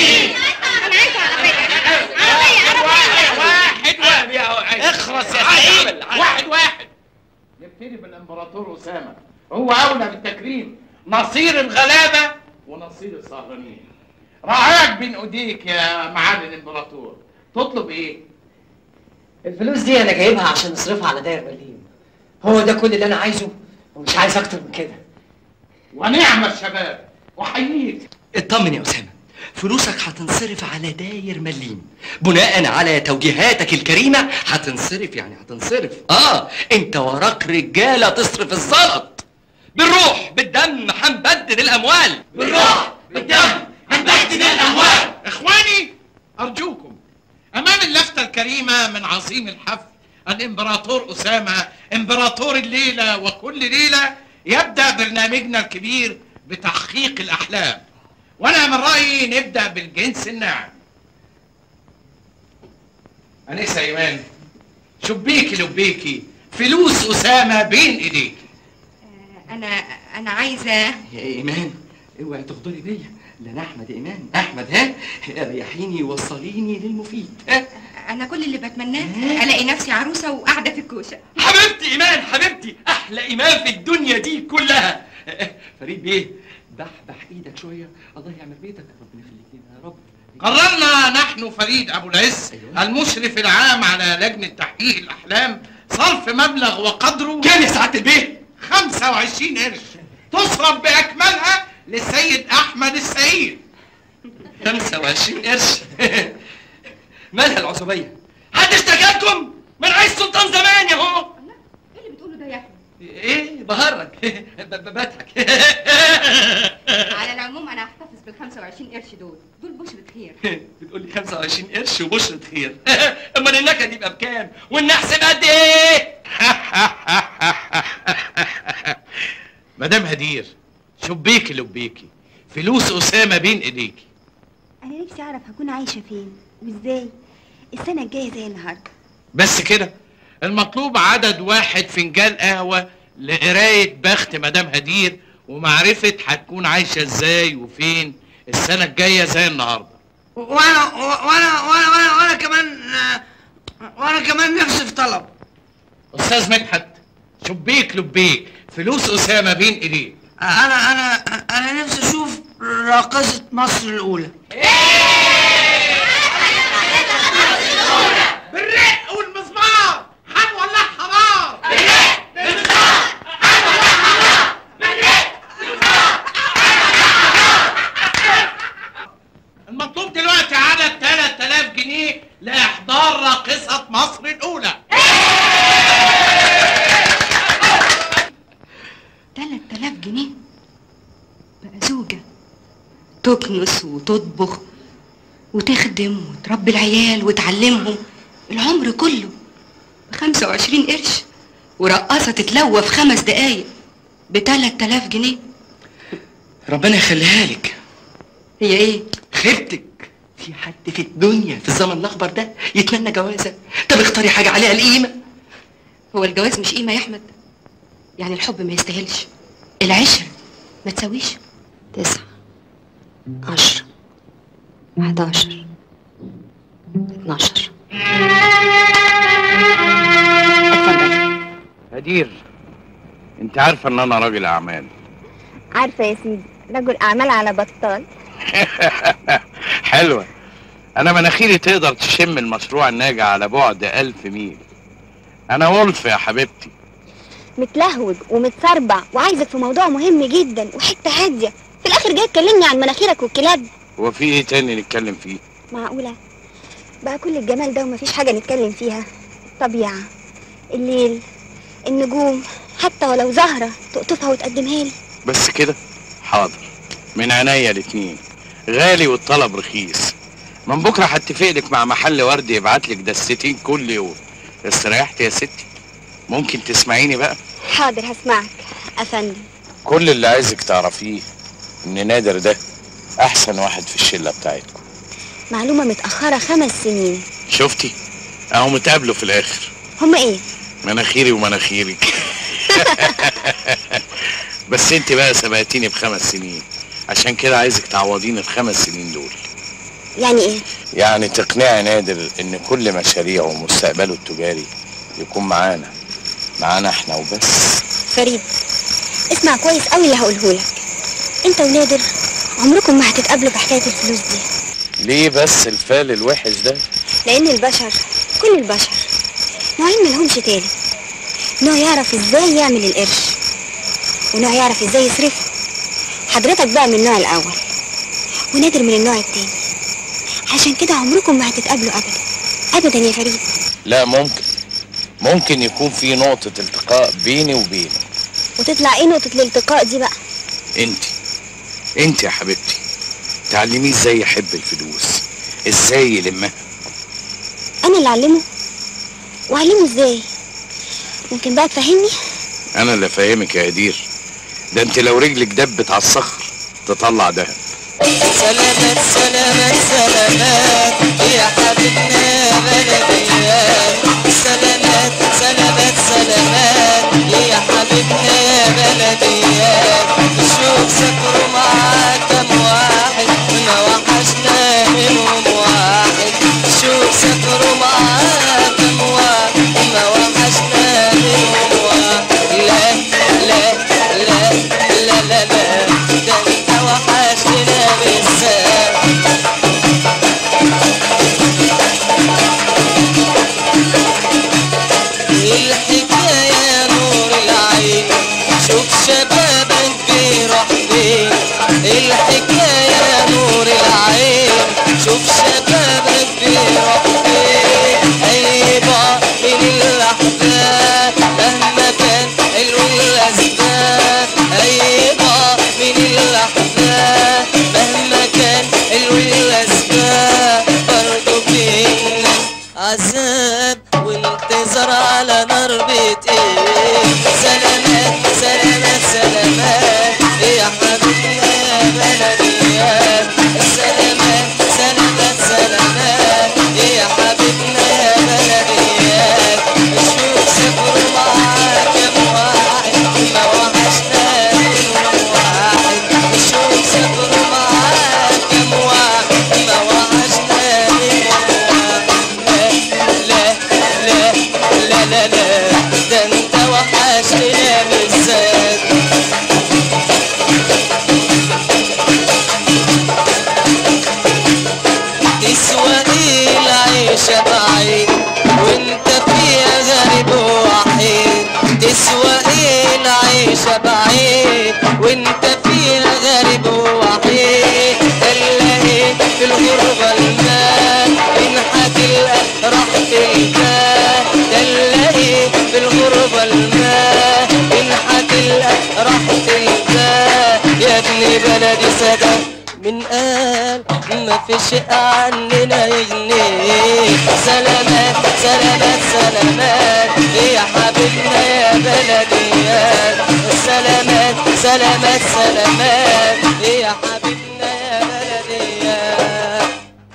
واحد واحد اخرس يا سعيد واحد واحد نبتدي بالامبراطور اسامه هو اولى بالتكريم نصير الغلابه ونصير السهرانين رعاك بين ايديك يا معالي الامبراطور تطلب ايه الفلوس دي أنا جايبها عشان نصرفها على داير مليم هو ده كل اللي أنا عايزه ومش عايز أكتر من كده ونعم الشباب وحييك اطمن يا أسامة فلوسك هتنصرف على داير مليم بناء على توجيهاتك الكريمة هتنصرف يعني هتنصرف اه انت وراك رجالة تصرف الزلط بالروح بالدم هنبدل الاموال بالروح بالدم هنبدل الاموال اخواني ارجوكم امام اللفته الكريمه من عظيم الحفل الامبراطور اسامه امبراطور الليله وكل ليله يبدا برنامجنا الكبير بتحقيق الاحلام وانا من رايي نبدا بالجنس الناعم انسه ايمان شبيكي لبيكي فلوس اسامه بين ايديك انا انا عايزه يا ايمان اوعي تغدري بيا لا انا احمد ايمان احمد ها ريحيني وصليني للمفيد ها انا كل اللي بتمناه الاقي نفسي عروسه وقاعده في الكوشه حبيبتي ايمان حبيبتي احلى ايمان في الدنيا دي كلها فريد بيه بحبح ايدك شويه الله يعمل بيتك ربنا يخليك لنا يا رب قررنا نحن فريد ابو العز المشرف العام على لجنه تحقيق الاحلام صرف مبلغ وقدره كام يا سعاده البيه 25 قرش تصرف باكملها للسيد احمد السعيد 25 قرش مالها العصبيه حد اشتكاكم من عيش سلطان زمان يا هو ايه اللي بتقوله ده يا احمد ايه بهرج ب- ب- بضحك على العموم انا هحتفظ بال 25 قرش دول دول بشرة خير بتقول لي 25 قرش وبشرة خير امال النكد يبقى بكام والنحس بقد ايه مدام هدير شبيكي لبيكي فلوس اسامه بين ايديكي انا نفسي اعرف هكون عايشه فين وازاي السنه الجايه زي النهارده بس كده المطلوب عدد واحد فنجان قهوه لقرايه بخت مدام هدير ومعرفه هتكون عايشه ازاي وفين السنه الجايه زي النهارده وانا وانا وانا وانا, وأنا كمان آه، وانا كمان نفسي في طلب استاذ مدحت شبيك لبيك فلوس اسامه بين ايديك انا انا انا نفسي اشوف راقصة مصر الاولى بالرق والمزمار هنولعها نار المطلوب دلوقتي عدد 3000 جنيه لاحضار راقصه مصر الاولى 3000 جنيه بقى زوجة تكنس وتطبخ وتخدم وتربي العيال وتعلمهم العمر كله ب 25 قرش ورقاصة تتلوى في خمس دقايق ب 3000 جنيه ربنا يخليها لك هي ايه؟ خيبتك في حد في الدنيا في الزمن الاخضر ده يتمنى جوازه طب اختاري حاجه عليها القيمه هو الجواز مش قيمة يا أحمد يعني الحب ما يستاهلش العشرة ما تسويش تسعة عشرة حداشر اتناشر هدير انت عارفه ان انا راجل اعمال عارفة يا سيدي رجل أعمال على بطال حلوه انا مناخيري تقدر تشم المشروع الناجح على بعد ألف ميل انا ولف يا حبيبتي متلهوج ومتسربع وعايزك في موضوع مهم جدا وحتة هادية في الآخر جاي تكلمني عن مناخيرك والكلاب هو في ايه تاني نتكلم فيه معقولة بقى كل الجمال ده ومفيش حاجة نتكلم فيها الطبيعة الليل النجوم حتى ولو زهرة تقطفها وتقدمها لي بس كده حاضر من عينيا الاتنين غالي والطلب رخيص من بكره هتفق لك مع محل ورد يبعت لك دستين كل يوم استريحت يا ستي ممكن تسمعيني بقى حاضر هسمعك أفندم كل اللي عايزك تعرفيه ان نادر ده احسن واحد في الشله بتاعتكم معلومة متأخرة خمس سنين شفتي اهو متقابلوا في الاخر هما ايه؟ مناخيري ومناخيرك بس انت بقى سبقتيني بخمس سنين عشان كده عايزك تعوضيني الخمس سنين دول يعني ايه؟ يعني تقنعي نادر ان كل مشاريعه ومستقبله التجاري يكون معانا معانا احنا وبس فريد اسمع كويس قوي اللي هقوله لك انت ونادر عمركم ما هتتقابلوا في حكاية الفلوس دي ليه بس الفال الوحش ده لأن البشر كل البشر نوعين ملهمش تالت نوع يعرف ازاي يعمل القرش ونوع يعرف ازاي يصرفه حضرتك بقى من النوع الأول ونادر من النوع التاني عشان كده عمركم ما هتتقابلوا أبدا أبدا يا فريد لا ممكن ممكن يكون في نقطة التقاء بيني وبينه وتطلع ايه نقطة الالتقاء دي بقى انت انت يا حبيبتي تعلميه ازاي يحب الفلوس ازاي يلمها أنا اللي أعلمه وأعلمه ازاي ممكن بقى تفهمني انا اللي فاهمك يا هدير ده انت لو رجلك دبت على الصخر تطلع دهب سلامات سلامات سلامات يا حبيبنا بلديات سلامات سلامات سلامات يا حبيبنا بلديات شوف سافروا معاك كم واحد ما وحشنا منهم واحد شوف سافروا معاك كم واحد ما وحشنا منهم واحد لا لا لا لا لا لا ده انت وحشتنا بالذات الحكاية نور العين شوف شبابك وانت فيها غريب ووحيد تلاقي في الغربة الماء انحت الأ- راحة البال تلاقي في الغربة الماء انحت الأ- راحة البال يا ابن بلدي سكن من قال ما فيش عننا يغني سلامات سلامات سلامات يا حبيبنا يا بلديات سلامات سلامات سلامات يا حبيبنا يا بلديات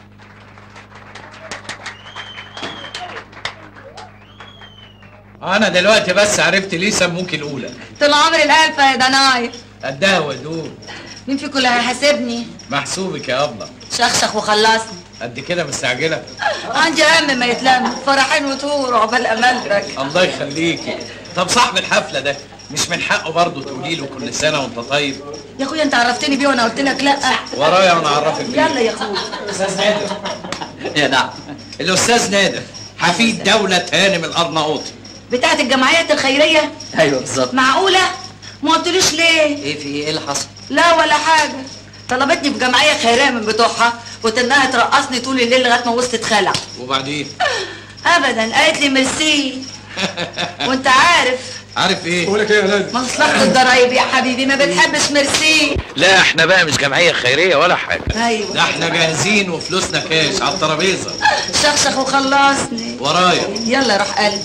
انا دلوقتي بس عرفت ليه سموك الاولى طول عمري الألفة يا دنايف قدها ودود مين فيكم اللي هيحاسبني محسوبك يا ابله شخشخ وخلصني قد كده مستعجله عندي هم ما يتلم فرحين وطور عقبال امانتك الله يخليكي طب صاحب الحفله ده مش من حقه برضه تقولي له كل سنه وانت طيب يا اخويا انت عرفتني بيه وانا قلت لك لا ورايا وانا اعرفك بيه يلا يا اخويا استاذ نادر يا نعم الاستاذ نادر حفيد دولة هانم الارناؤوطي بتاعت الجمعيات الخيريه ايوه بالظبط معقوله ما قلتليش ليه ايه في ايه ايه اللي حصل لا ولا حاجه طلبتني في جمعيه خيريه من بتوعها قلت انها ترقصني طول الليل لغايه ما وسط اتخلع وبعدين ابدا قالت لي ميرسي وانت عارف عارف ايه بقول لك ايه يا نادر مصلحه الضرايب يا حبيبي ما بتحبش ميرسي لا احنا بقى مش جمعيه خيريه ولا حاجه ايوه ده احنا جاهزين وفلوسنا كاش على الترابيزه شخشخ وخلصني ورايا يلا روح قلبي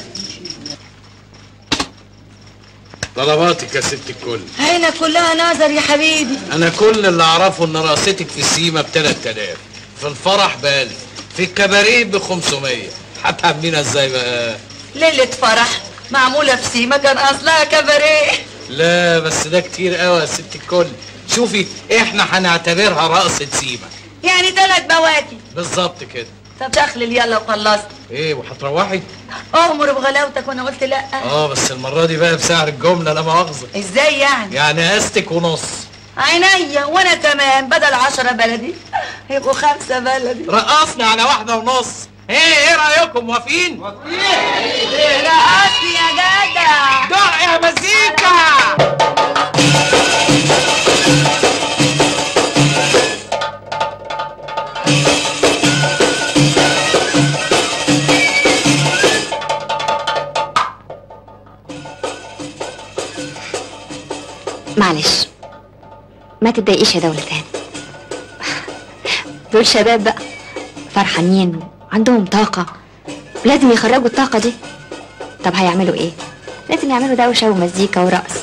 طلباتك يا ست الكل هنا كلها نظر يا حبيبي انا كل اللي اعرفه ان رقصتك في السيما ب 3000 في الفرح ب 1000 في الكباريه ب 500 هتعملينا ازاي بقى ليلة فرح معمولة في سيما كان أصلها كباريه لا بس ده كتير قوي يا ست الكل شوفي احنا هنعتبرها رقصة سيما يعني ثلاث بواكي بالظبط كده طب شخلل يلا وخلصت ايه وهتروحي أمر بغلاوتك وأنا قلت لأ اه بس المرة دي بقى بسعر الجملة لا مؤاخذة إزاي يعني؟ يعني استك ونص عينيا وأنا كمان بدل عشرة بلدي هيبقوا خمسة بلدي رقصنا على واحدة ونص ايه ايه رأيكم موافقين؟ رقصني يا جدع دق يا مزيكا معلش ما تتضايقيش يا دولة تاني دول شباب بقى فرحانين عندهم طاقة لازم يخرجوا الطاقة دي طب هيعملوا ايه؟ لازم يعملوا دوشة ومزيكا ورقص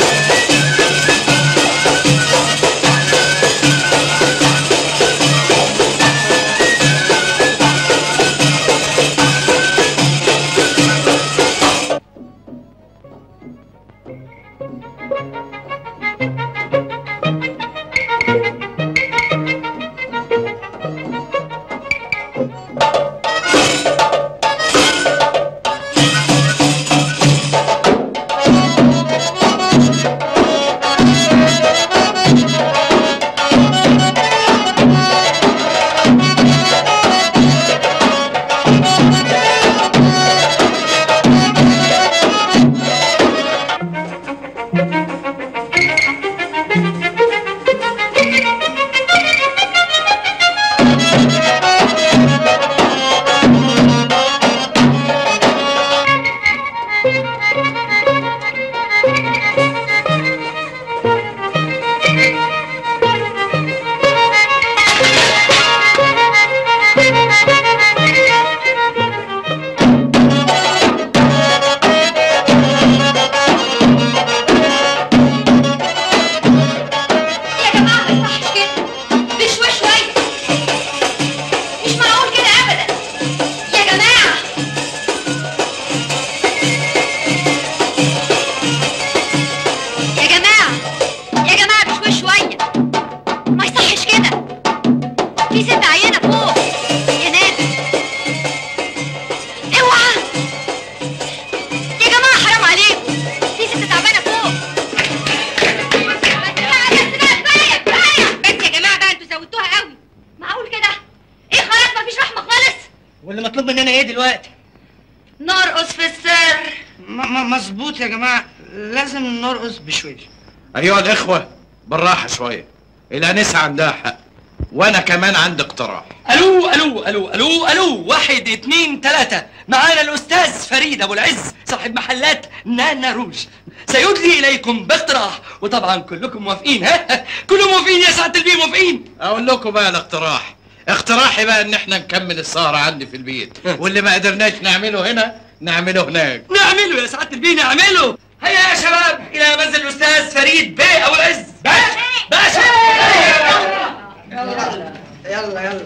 يا جماعة ما يصحش كده بشوي شوية مش معقول كده أبدا يا جماعة يا جماعة يا جماعة بشوي شوية ما يصحش كده في ست عينة فوق يا نادر اوعى يا جماعة حرام عليكم في ست تعبانة فوق بس يا جماعه بقى انتوا زودتوها قوي معقول كده ايه خلاص مفيش رحمه خالص واللي مطلوب مننا ايه دلوقتي؟ نرقص في السر م- م- مظبوط يا جماعة لازم نرقص بشويش ايها الاخوه بالراحه شويه الانسه عندها حق وانا كمان عندي اقتراح الو الو الو الو الو واحد اتنين تلاتة معانا الاستاذ فريد ابو العز صاحب محلات نانا روج سيدلي اليكم باقتراح وطبعا كلكم موافقين ها كلهم موافقين يا سعاده البيه موافقين اقول لكم بقى الاقتراح اقتراحي بقى ان احنا نكمل السهره عندي في البيت واللي ما قدرناش نعمله هنا نعمله هناك نعمله يا سعاده البيه نعمله هيا يا شباب الى منزل الاستاذ فريد بيه ابو العز باشا باشا يلا يلا يلا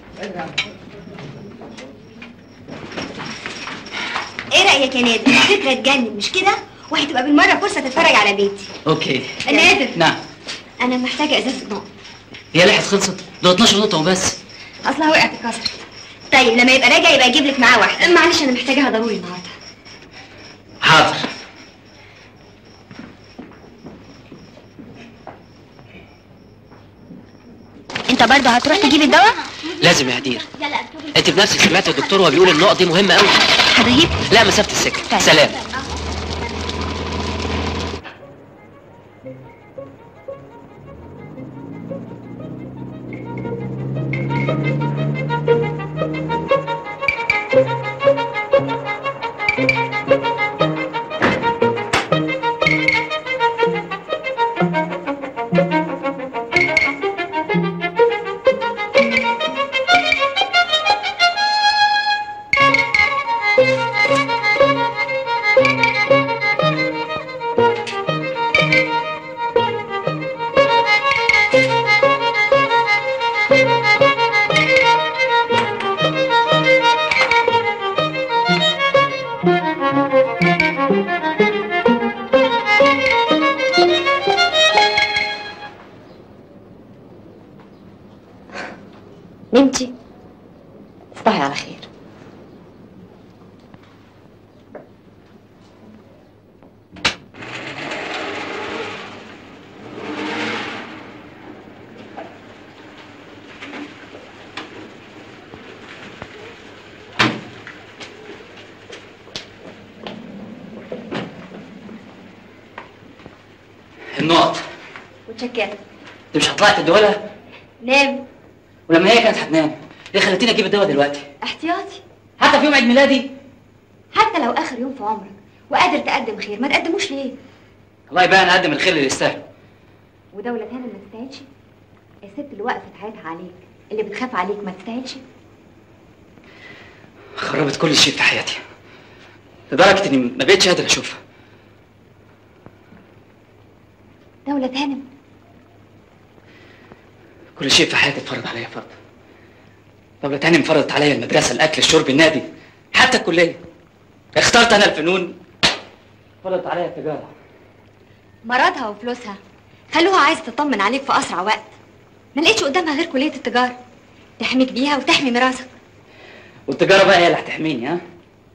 ايه رايك يا نادر فكره تجنن مش كده وهتبقى بالمره فرصه تتفرج على بيتي اوكي نادر نعم انا محتاجه ازازه نقط هي لحقت خلصت ده 12 نقطه وبس اصلها وقعت اتكسرت طيب لما يبقى راجع يبقى يجيب لك معاه واحده معلش انا محتاجاها ضروري النهارده حاضر انت برضه هتروح تجيب الدواء لازم يا هدير انت بنفسك سمعت الدكتور وهو بيقول النقط دي مهمه قوي هتغيب لا مسافه السكه طيب. سلام نمتي تصبحي على خير النقط متشكرة انت مش هتطلعي تدولها نام ولما هي كانت هتنام ليه خليتيني اجيب الدواء دلوقتي احتياطي حتى في يوم عيد ميلادي حتى لو اخر يوم في عمرك وقادر تقدم خير ما تقدموش ليه الله يبقى نقدم الخير اللي يستاهله ودولة هانم ما تستاهلش الست اللي وقفت حياتها عليك اللي بتخاف عليك ما تستاهلش خربت كل شيء في حياتي لدرجه اني ما بقتش قادر اشوفها دولة هانم كل شيء في حياتي اتفرض عليا فرض دولة تاني فرضت عليا المدرسة الأكل الشرب النادي حتى الكلية اخترت أنا الفنون فرضت عليا التجارة مرضها وفلوسها خلوها عايزة تطمن عليك في أسرع وقت ما لقيتش قدامها غير كلية التجارة تحميك بيها وتحمي ميراثك والتجارة بقى هي اللي هتحميني ها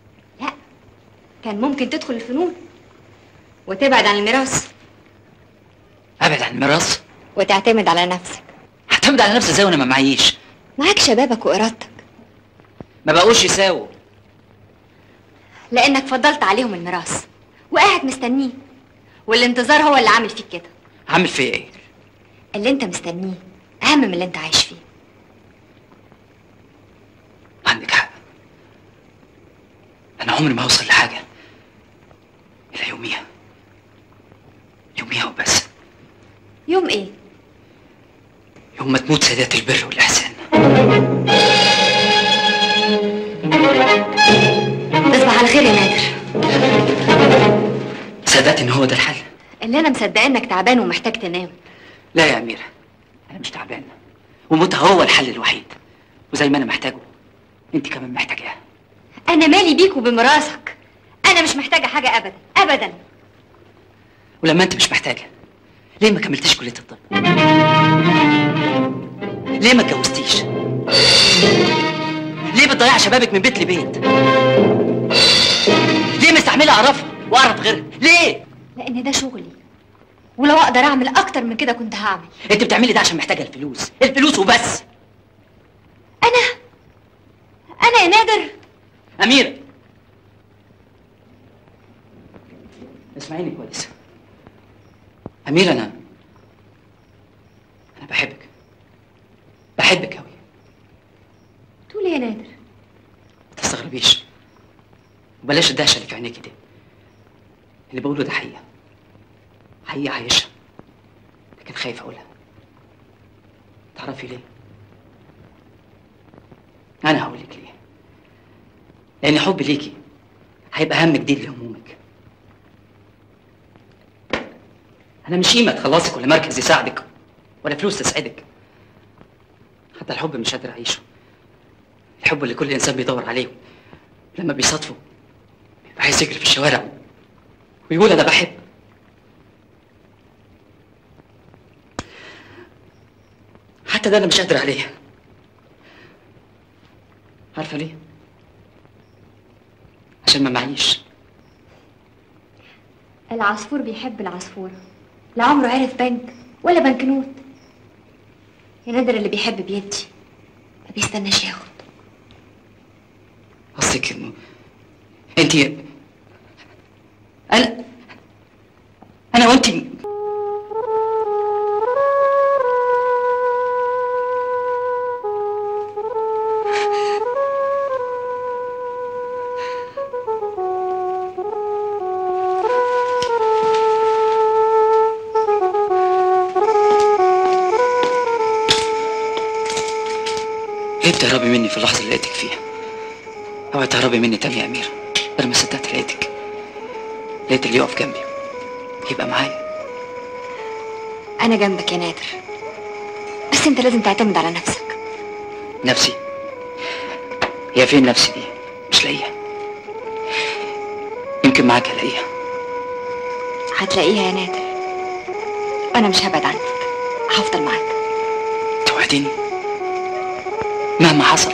كان ممكن تدخل الفنون وتبعد عن الميراث أبعد عن الميراث وتعتمد على نفسك هعتمد على نفسي ازاي وأنا ما معيش معاك شبابك وإرادتك ما بقوش يساووا لأنك فضلت عليهم الميراث وقاعد مستنيه والانتظار هو اللي عامل فيك كده عامل فيا إيه؟ اللي انت مستنيه أهم من اللي انت عايش فيه عندك حق أنا عمري ما هوصل لحاجة إلا يوميها يوميها وبس يوم ايه؟ يوم ما تموت سيدات البر والإحسان تصبح على خير يا نادر صدقت إن هو ده الحل اللي انا مصدقه انك تعبان ومحتاج تنام لا يا أميرة أنا مش تعبان وموتها هو الحل الوحيد وزي ما أنا محتاجه أنت كمان محتاجاه انا مالي بيك وبميراثك انا مش محتاجه حاجه ابدا ابدا ولما أنت مش محتاجة ليه ما كملتيش كلية الطب؟ ليه ما اتجوزتيش؟ ليه بتضيع شبابك من بيت لبيت؟ ليه مستحملة أعرفها وأعرف غيرها؟ ليه؟ لان ده شغلي ولو اقدر اعمل اكتر من كده كنت هعمل أنت بتعملي ده عشان محتاجة الفلوس، الفلوس وبس انا انا يا نادر أميرة اسمعيني كويس أمير أنا أنا بحبك بحبك أوي تقول ايه يا نادر ما تستغربيش وبلاش الدهشة اللي في عينيكي دي اللي بقوله ده حقيقة حقيقة عايشها لكن خايف أقولها تعرفي ليه؟ أنا هقولك ليه لأن حبي ليكي هيبقى هم جديد لهمومك أنا مش قيمة تخلصك ولا مركز يساعدك ولا فلوس تسعدك حتى الحب مش قادر أعيشه الحب اللي كل إنسان بيدور عليه لما بيصادفه بيبقى عايز يجري في الشوارع ويقول أنا بحب حتى ده أنا مش قادر عليه عارفة ليه؟ عشان ما معيش العصفور بيحب العصفورة لا عمره عرف بنك ولا بنكنوت يا نادر اللي بيحب بيدي ما بيستناش ياخد قصدك انه انت انا انا وانت ليه بتهربي مني في اللحظة اللي لقيتك فيها؟ اوعي تهربي مني تاني يا أميرة أنا ما صدقت لقيتك لقيت اللي يقف جنبي يبقى معايا انا جنبك يا نادر بس انت لازم تعتمد على نفسك نفسي هي فين نفسي دي؟ مش لاقيها يمكن معاك الاقيها هتلاقيها يا نادر انا مش هبعد عنك هفضل معاك توعديني مهما حصل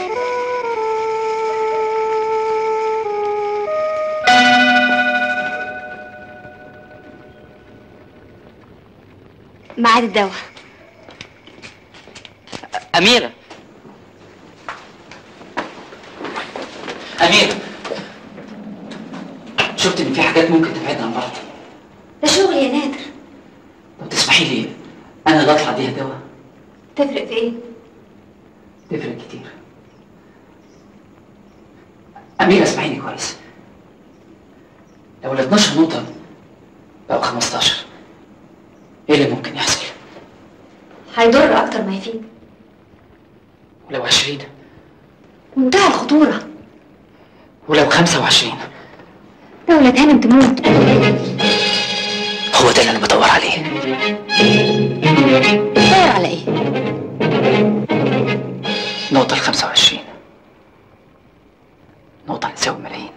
ميعاد الدواء أميرة أميرة شفت إن في حاجات ممكن تبعدنا عن بعض ده شغل يا نادر لو تسمحي لي أنا اللي أطلع بيها دواء تفرق في ايه تفرق كتير أميرة اسمعيني كويس لو ال 12 نقطة بقوا 15 إيه اللي ممكن يحصل؟ هيضر اكتر ما يفيد ولو 20 منتهى الخطورة ولو 25 دولة هانم تموت هو ده اللي أنا بدور عليه دور على ايه نقطة ال 25 نقطة تساوي ملايين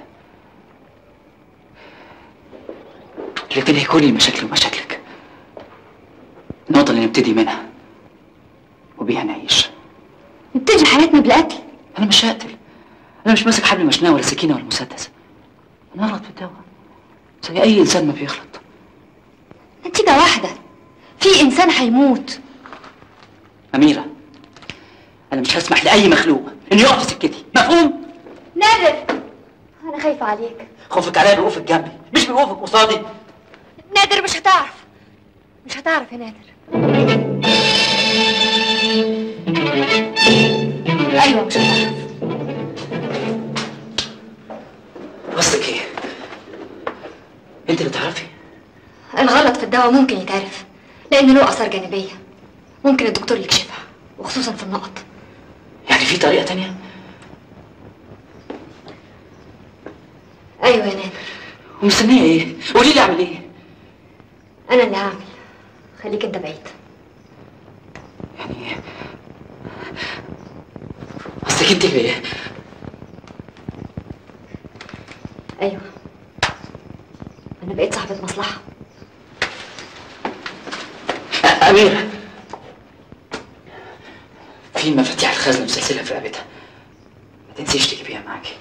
اللي تنهي كل مشاكلي ومشاكلك النقطة اللي نبتدي منها وبيها نعيش نبتدي حياتنا بالقتل أنا مش هقتل أنا مش ماسك حبل مشناه ولا سكينة ولا مسدس أنا أغلط في الدواء زي أي إنسان ما بيغلط نتيجة واحدة في انسان هيموت أميرة أنا مش هسمح لأي مخلوق إنه يقف في سكتي مفهوم؟ نادر انا خايفة عليك خوفك عليا بوقوفك جنبي مش بوقوفك قصادي نادر مش هتعرف مش هتعرف يا نادر ايوه مش هتعرف قصدك إيه؟ أنت اللي تعرفي الغلط في الدواء ممكن يتعرف لان له اثار جانبية ممكن الدكتور يكشفها وخصوصا في النقط يعني في طريقة تانية؟ ايوه يا نادر ومستنية إيه؟ قولي لي أعمل إيه؟ انا اللي هعمل خليك انت بعيد قصدك أنت اللي ايوه انا بقيت صاحبة مصلحة أميرة في مفاتيح الخزنة مسلسلة في رقبتها ما تنسيش تجيبيها معاكي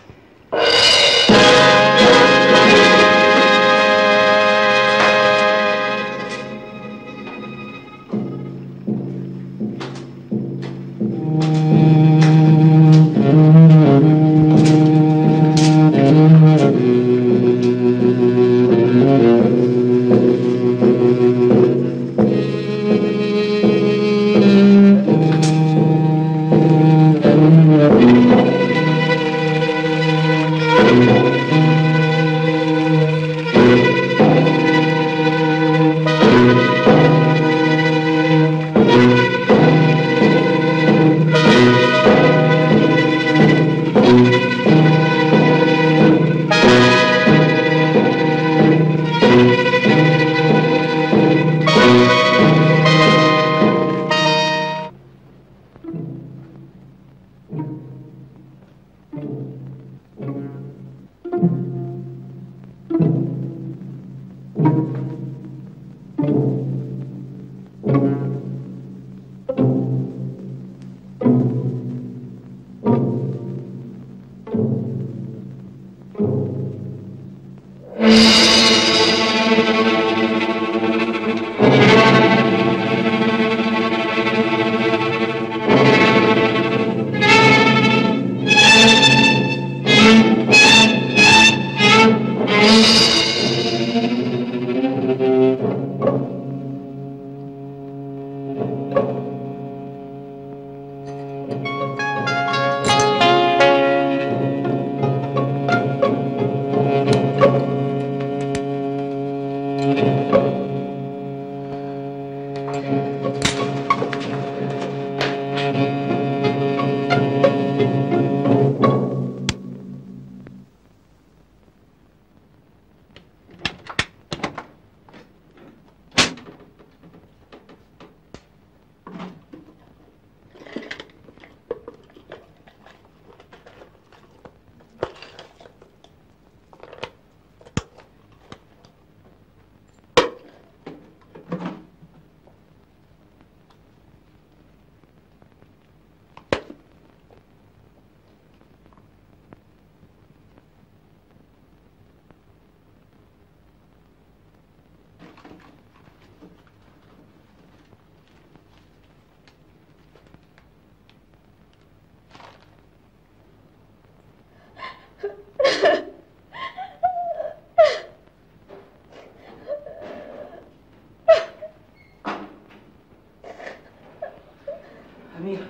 أميرة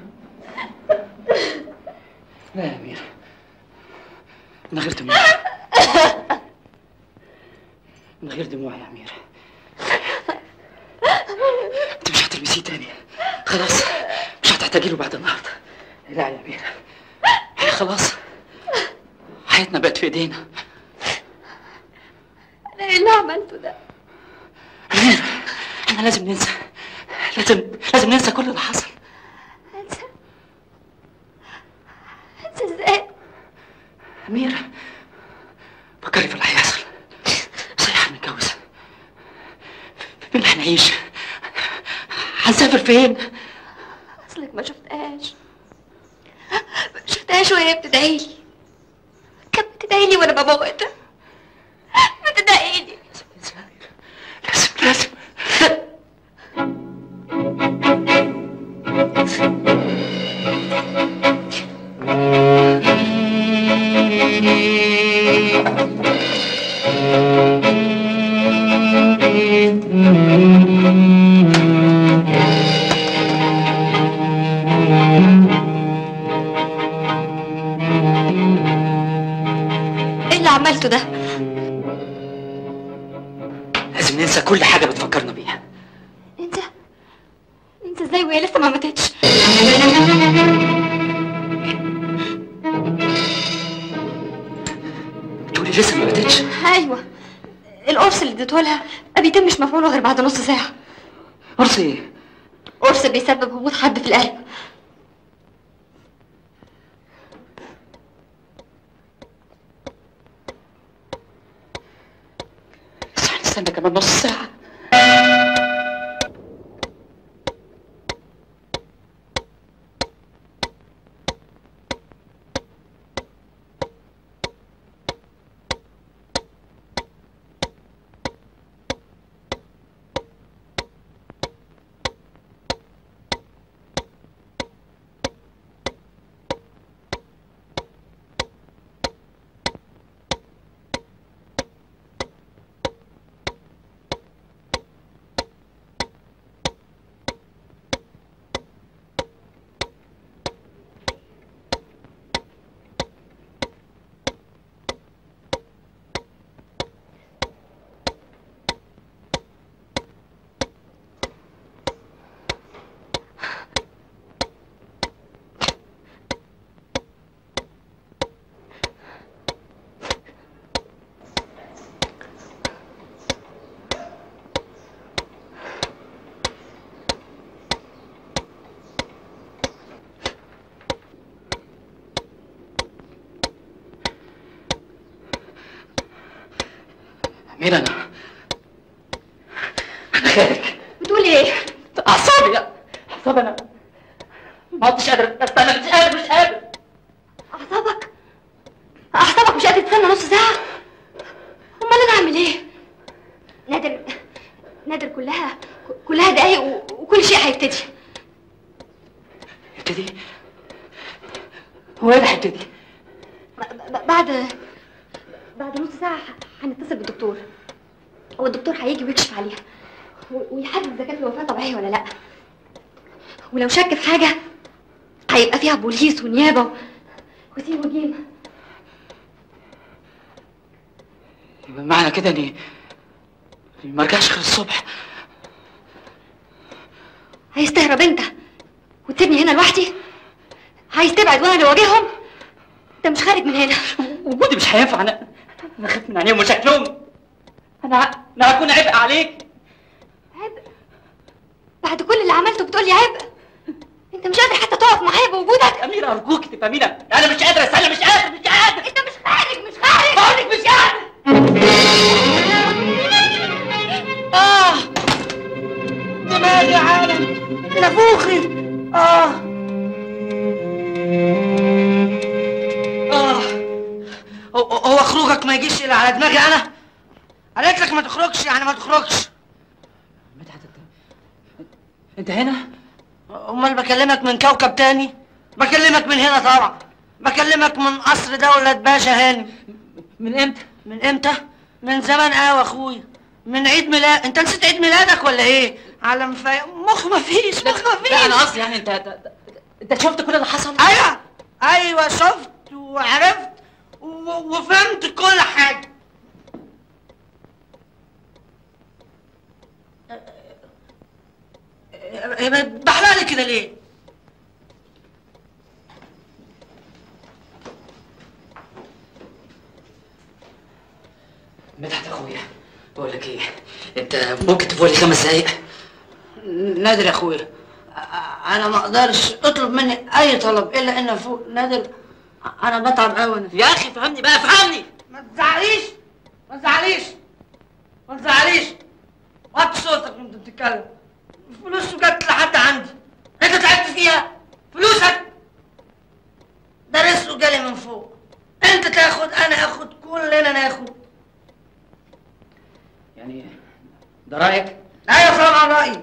لا يا أميرة من غير دموع من غير دموع يا أميرة أنت مش هتلمسيه تاني خلاص مش هتحتاجي له بعد النهارده لا يا أميرة احنا خلاص حياتنا بقت في إيدينا انا ايه اللي عملته ده أميرة احنا لازم ننسى لازم لازم ننسى كل اللي حصل انسى انسى ازاي أميرة فكري في اللي هيحصل صحيح هنتجوز فين هنعيش هنسافر فين اصلك ما شفتهاش ما شفتهاش وهي بتدعي لي كانت بتدعي لي وانا بموتها بتدعي لي لازم لازم ايه اللي عملته ده لازم ننسى كل حاجة بتفكرنا بيها انت انت ازاي وهي لسه ما ماتتش بتقولي لسه ما ماتتش ايوه القرص اللي اديته لها ما بيتمش مفعوله غير بعد نص ساعه قرص ايه قرص بيسبب هبوط حد في القلب بس هنستنى كمان نص ساعة أميرة أنا أنا خارج بتقول ايه أعصابي أعصابي أنا ما عدتش قادر أستنى مش قادر مش قادر اعصابك اعصابك مش قادر تستنى نص ساعه امال انا اعمل ايه نادر نادر كلها كلها دقايق و- وكل شيء هيبتدي يبتدي هو إيه اللي هيبتدي؟ ب- ب- بعد بعد نص ساعه ه- هنتصل بالدكتور والدكتور هيجي ويكشف عليها و- ويحدد اذا كانت الوفاه طبيعيه ولا لا ولو شك في حاجه هيبقى فيها بوليس ونيابه و- وسين وجيم يبقى معنى كده إني إني ما أرجعش غير الصبح عايز تهرب انت وتسيبني هنا لوحدي عايز تبعد وانا اللي واجههم انت مش خارج من هنا وجودي مش هينفع انا انا خايف من عينيهم وشكلهم انا انا هكون عبء عليك بعد كل اللي عملته بتقول لي عيب انت مش قادر حتى تقف معايا بوجودك اميره ارجوك تفهمينا انا مش قادر استنى مش قادر مش قادر انت مش خارج مش خارج بقولك مش قادر اه دماغي عالم نافوخي اه اه هو- هو خروجك ما يجيش الا على دماغي انا قالت لك ما تخرجش يعني ما تخرجش انت هنا امال بكلمك من كوكب تاني بكلمك من هنا طبعا بكلمك من قصر دولة باشا هاني من امتى من امتى من زمان قوي اخويا من عيد ميلاد انت نسيت عيد ميلادك ولا ايه على مفا... مخ ما فيش مخ ما فيش لا انا قصدي يعني انت انت- انت شفت كل اللي حصل ايوه ايوه شفت وعرفت و... وفهمت كل حاجه بحلالي كده ليه مدحت اخويا بقول لك ايه انت ممكن تفوق لي خمس دقايق نادر يا اخويا أ- انا ما اقدرش اطلب مني اي طلب الا ان فوق نادر انا بتعب قوي انا يا اخي فهمني بقى فهمني ما تزعليش ما تزعليش ما تزعليش وطي صوتك وانت بتتكلم الفلوس جت لحد عندي انت تعبت فيها فلوسك ده رزقه جالي من فوق انت تاخد انا اخد كلنا ناخد يعني ده رايك ايوه طبعا رايي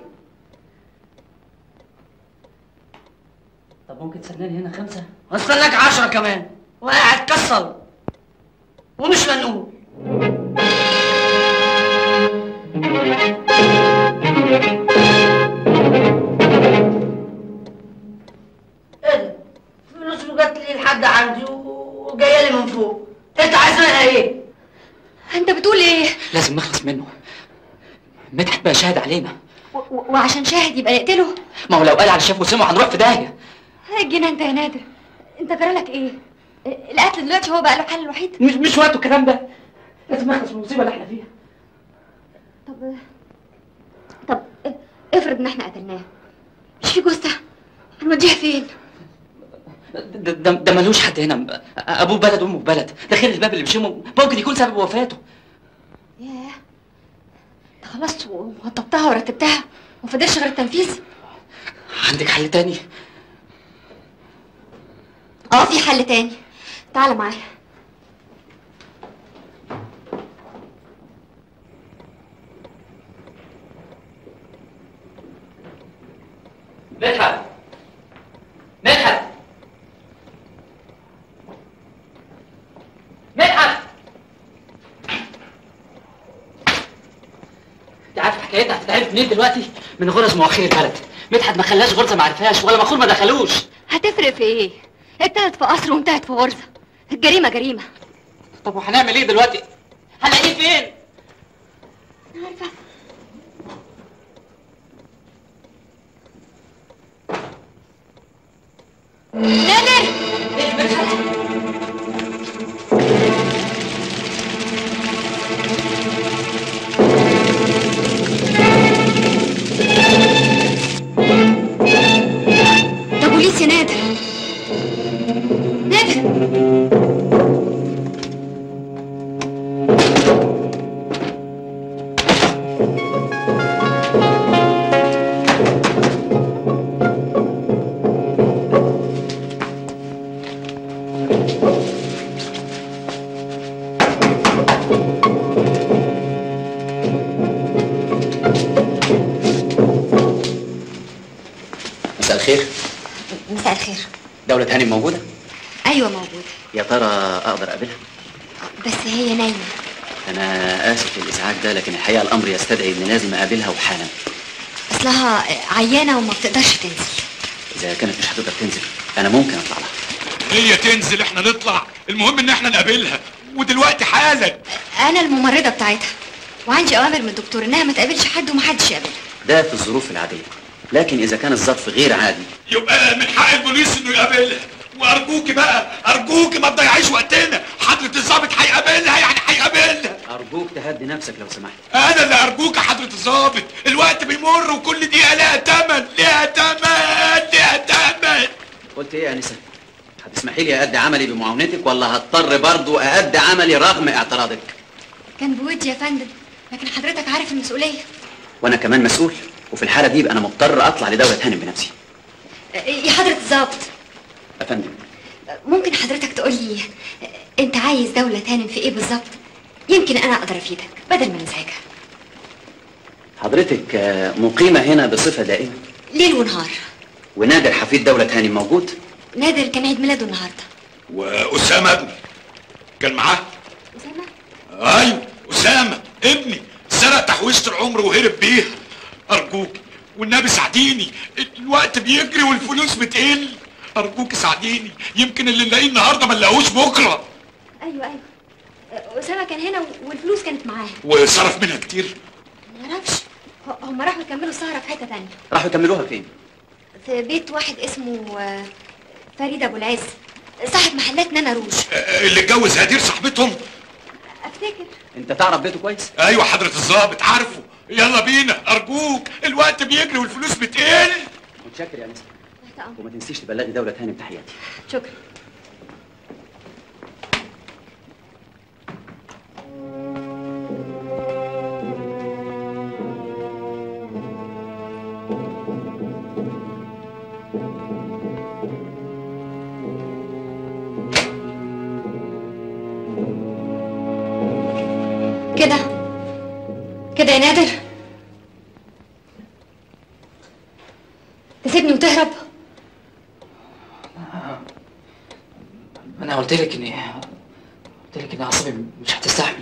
طب ممكن تستناني هنا خمسه واستناك عشرة كمان وقاعد كسل ومش منقول ايه ده؟ فلوس جت لي لحد عندي و- وجايه لي من فوق انت عايز منها ايه؟ انت بتقول ايه لازم نخلص منه مدحت بقى شاهد علينا و- و- وعشان شاهد يبقى نقتله ما هو لو قال على الشاف وسمع هنروح في داهيه الجنان انت يا نادر انت جرالك ايه القتل دلوقتي هو بقى له الحل الوحيد مش مش وقته الكلام ده لازم نخلص من المصيبه اللي احنا فيها طب طب افرض ان احنا قتلناه مش في جثه هنوديها فين ده, ده, ده ملوش حد هنا ابوه بلد وامه في بلد ده غير الباب اللي بيشمه ممكن يكون سبب وفاته ياه انت خلصت ووضبتها ورتبتها ومفضلش غير التنفيذ عندك حل تاني اه في حل تاني تعال معايا مدحت مدحت مدحت انت عارف حكايتها هتتعرف منين دلوقتي؟ من غرز مؤخر البلد مدحت ما خلاش غرزه ما عرفهاش ولا مخور ما دخلوش هتفرق في ايه ابتدت في قصر وانتهت في غرزه الجريمه جريمه طب وهنعمل ايه دلوقتي؟ هنلاقيه فين؟ عارفه نادر ده بوليس يا نادر نادر مساء الخير مساء الخير دولة هاني موجودة؟ ايوه موجود يا ترى اقدر اقابلها؟ بس هي نايمه انا اسف للازعاج ده لكن الحقيقه الامر يستدعي اني لازم اقابلها وحالا اصلها عيانه وما بتقدرش تنزل اذا كانت مش هتقدر تنزل انا ممكن اطلع لها هي تنزل احنا نطلع المهم ان احنا نقابلها ودلوقتي حالا انا الممرضه بتاعتها وعندي اوامر من الدكتور انها ما تقابلش حد ومحدش يقابلها ده في الظروف العاديه لكن اذا كان الظرف غير عادي يبقى من حق البوليس انه يقابلها وارجوكي بقى ارجوكي ما تضيعيش وقتنا حضرة الظابط هيقابلها يعني هيقابلها ارجوك تهدي نفسك لو سمحت انا اللي ارجوك يا حضرة الظابط الوقت بيمر وكل دقيقة لها تمن لها تمن لها تمن قلت ايه يا انسه هتسمحي لي اادي عملي بمعاونتك ولا هضطر برضو اادي عملي رغم اعتراضك كان بودي يا فندم لكن حضرتك عارف المسؤوليه وانا كمان مسؤول وفي الحاله دي يبقى انا مضطر اطلع لدوله هانم بنفسي يا حضره الظابط يا فندم ممكن حضرتك تقول لي انت عايز دوله هانم في ايه بالظبط يمكن انا اقدر افيدك بدل ما نزعجها حضرتك آه، مقيمه هنا بصفه دائمه ليل ونهار ونادر حفيد دوله هانم موجود نادر كان عيد ميلاده النهارده واسامة ابني كان معاه اسامه ايوه اسامة ابني سرق تحويشة العمر وهرب بيها ارجوك والنبي ساعديني الوقت بيجري والفلوس بتقل ارجوك ساعديني يمكن اللي نلاقيه النهارده ما نلاقوش بكره ايوه ايوه اسامه كان هنا والفلوس كانت معاه وصرف منها كتير ما اعرفش ه- هم راحوا يكملوا السهره في حته تانية راحوا يكملوها فين في بيت واحد اسمه آه، فريد ابو العز صاحب محلات نانا روج آه، اللي اتجوز هدير صاحبتهم افتكر انت تعرف بيته كويس ايوه حضرة الظابط عارفه يلا بينا ارجوك الوقت بيجري والفلوس بتقل متشكر يا انسه وما تنسيش تبلغي دوله هانم تحياتي شكرا كده كده يا نادر تسيبني وتهرب انا قلت لك اني قلت لك ان اعصابي مش هتستحمل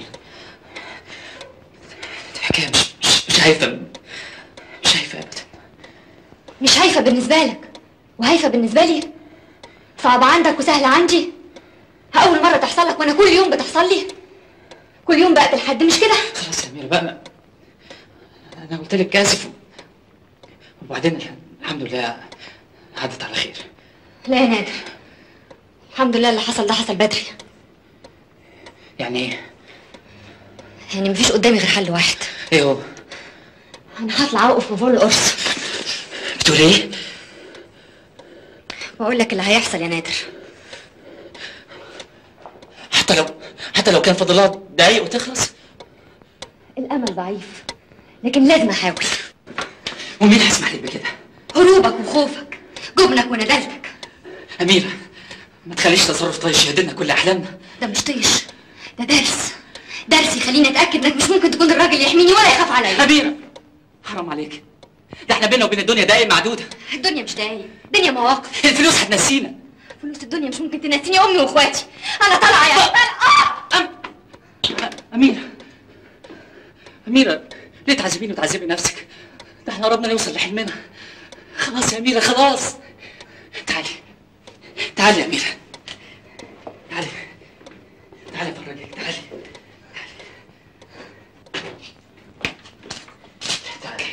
الحكايه مش مش, مش هايفه مش هايفه ابدا مش هايفة بالنسبة لك وهايفة بالنسبة لي صعبة عندك وسهلة عندي أول مرة تحصل لك وأنا كل يوم بتحصل لي كل يوم بقتل حد مش كده خلاص يا اميره بقى ما- انا قلت لك اسف وبعدين الحمد لله عدت على خير لا يا نادر الحمد لله اللي حصل ده حصل بدري يعني ايه يعني مفيش قدامي غير حل واحد ايه هو أنا هطلع أوقف في فول القرص بتقول ايه وأقول لك اللي هيحصل يا نادر حتى لو حتى لو كان فاضل لها دقايق وتخلص الأمل ضعيف لكن لازم أحاول ومين هيسمح لك بكده هروبك وخوفك جبنك وندلتك اميره ما تخليش تصرف طيش يهددنا كل احلامنا ده مش طيش ده درس درس يخليني أتأكد إنك مش ممكن تكون الراجل اللي يحميني ولا يخاف عليا اميره حرام عليك ده احنا بينا وبين الدنيا دقايق معدوده الدنيا مش دقايق الدنيا مواقف الفلوس هتنسينا فلوس الدنيا مش ممكن تنسيني امي واخواتي انا طالعه يا آه! اميره اميره ليه تعذبيني وتعذبي نفسك ده احنا قربنا نوصل لحلمنا خلاص يا اميره خلاص تعالي تعالي يا اميره تعالي تعالي افرجك تعالي تعالي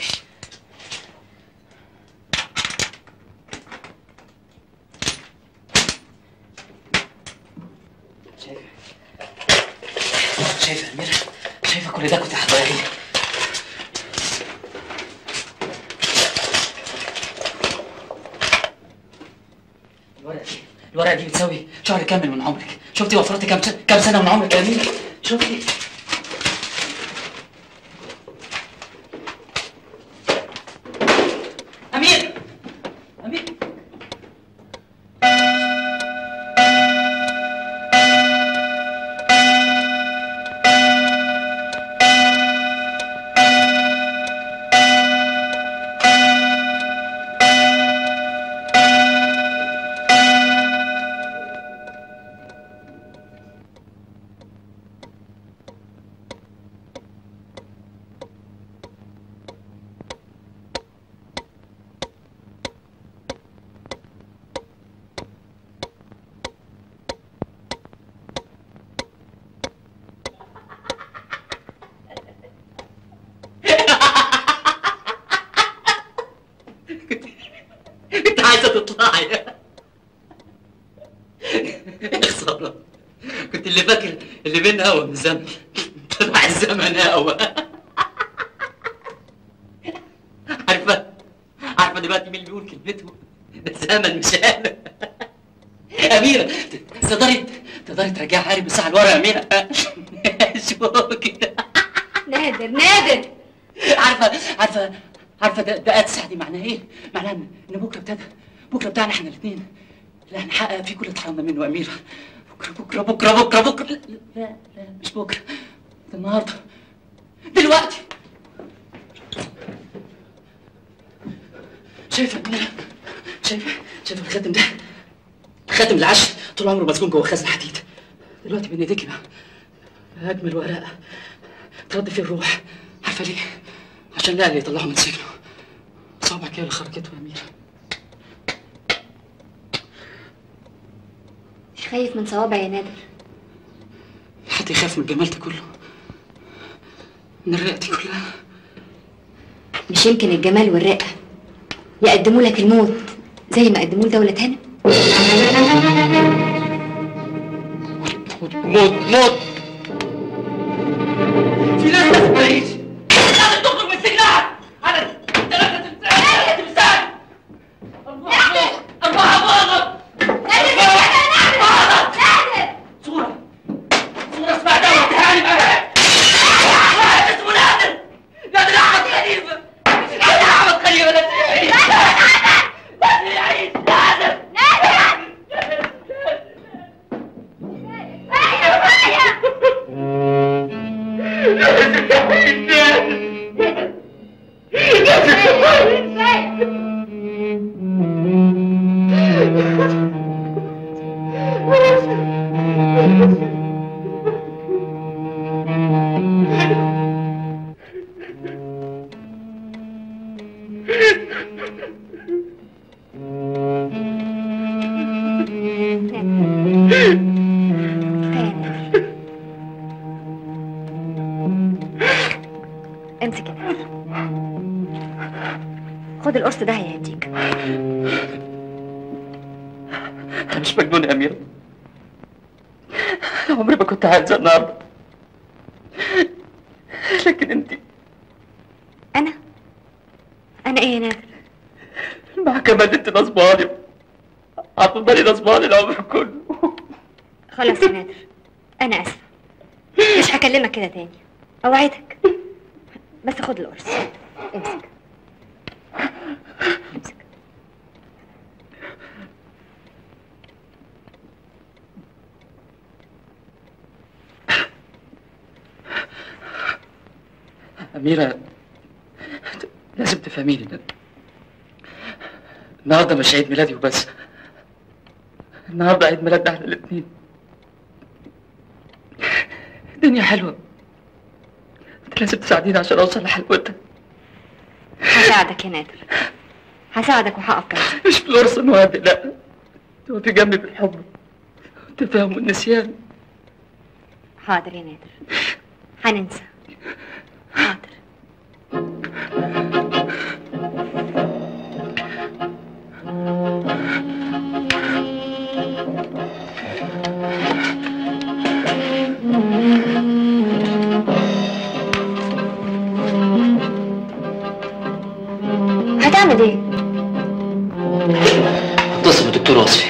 شايفه شايفه يا اميره شايفه كل ده كنت هتضيعي لي الورقه دي الورقه دي بتساوي شهر كامل من عمرك شفتي وفرتي كام س- كام سنه من عمرك يا اميره شفتي امير امير تطلعي يا خساره كنت اللي فاكر اللي بينا هوا من زمن طلع الزمن هوا عارفه عارفه دلوقتي مين اللي بيقول كلمته ده الزمن مش انا اميره تقدري تقدري ترجعي حارب الساعه لورا يا اميره شو كده نادر نادر عارفه عارفه عارفه ده ده اتسع دي معناه ايه؟ معناه ان إن بكره ابتدى بكره بتاعنا احنا الاثنين لا هنحقق فيه كل اللي اتحرمنا منه يا اميره بكره بكره بكره بكره بكره لا لا, لا مش بكره ده النهارده دلوقتي شايفه يا اميره شايفه شايفه الخاتم ده خاتم العشر طول عمره مسجون جوه خزن حديد دلوقتي بين ايديكي بقى اجمل ورقه ترد فيه الروح عارفه ليه؟ عشان لا اللي يطلعه من سجنه صوابعك هي اللي خرجته يا اميره مش خايف من صوابعي يا نادر حد يخاف من الجمال ده كله من الرئه دي كلها مش يمكن الجمال والرقة يقدموا لك الموت زي ما قدموه لدولة هانم موت موت في ناس لازم تعيش لازم تخرج من سجنها على ثلاثة تمثال تمثال أربعة أربعة باظت باظت صورة صورة اسمها دولة تهاني بقى واحد اسمه نادر نادر أحمد خليفة نادر أحمد خليفة نادر يعيش نادر يعيش نادر امسك يا نادر خد القرص ده هيهديك أنا مش مجنون يا أميرة أنا عمري ما كنت عايزة النهاردة لكن أنت انا انا ايه يا نادر المحكمة دي أنت نصباني هتفضلي نصباني العمر كله خلاص يا نادر انا اسفه مش هكلمك كده تاني اوعدك بس خد القرص امسك امسك أميرة لازم تفهميني ده النهارده مش عيد ميلادي وبس النهارده عيد ميلادنا احنا الاتنين الدنيا حلوة انت لازم تساعديني عشان اوصل لحلوتها هساعدك يا نادر هساعدك وهقف جنبك مش بالقرص النهارده لا تقفي جنبي بالحب والتفاهم والنسيان حاضر يا نادر هننسى حاضر هتعمل ايه؟ اتصل بالدكتور وصفي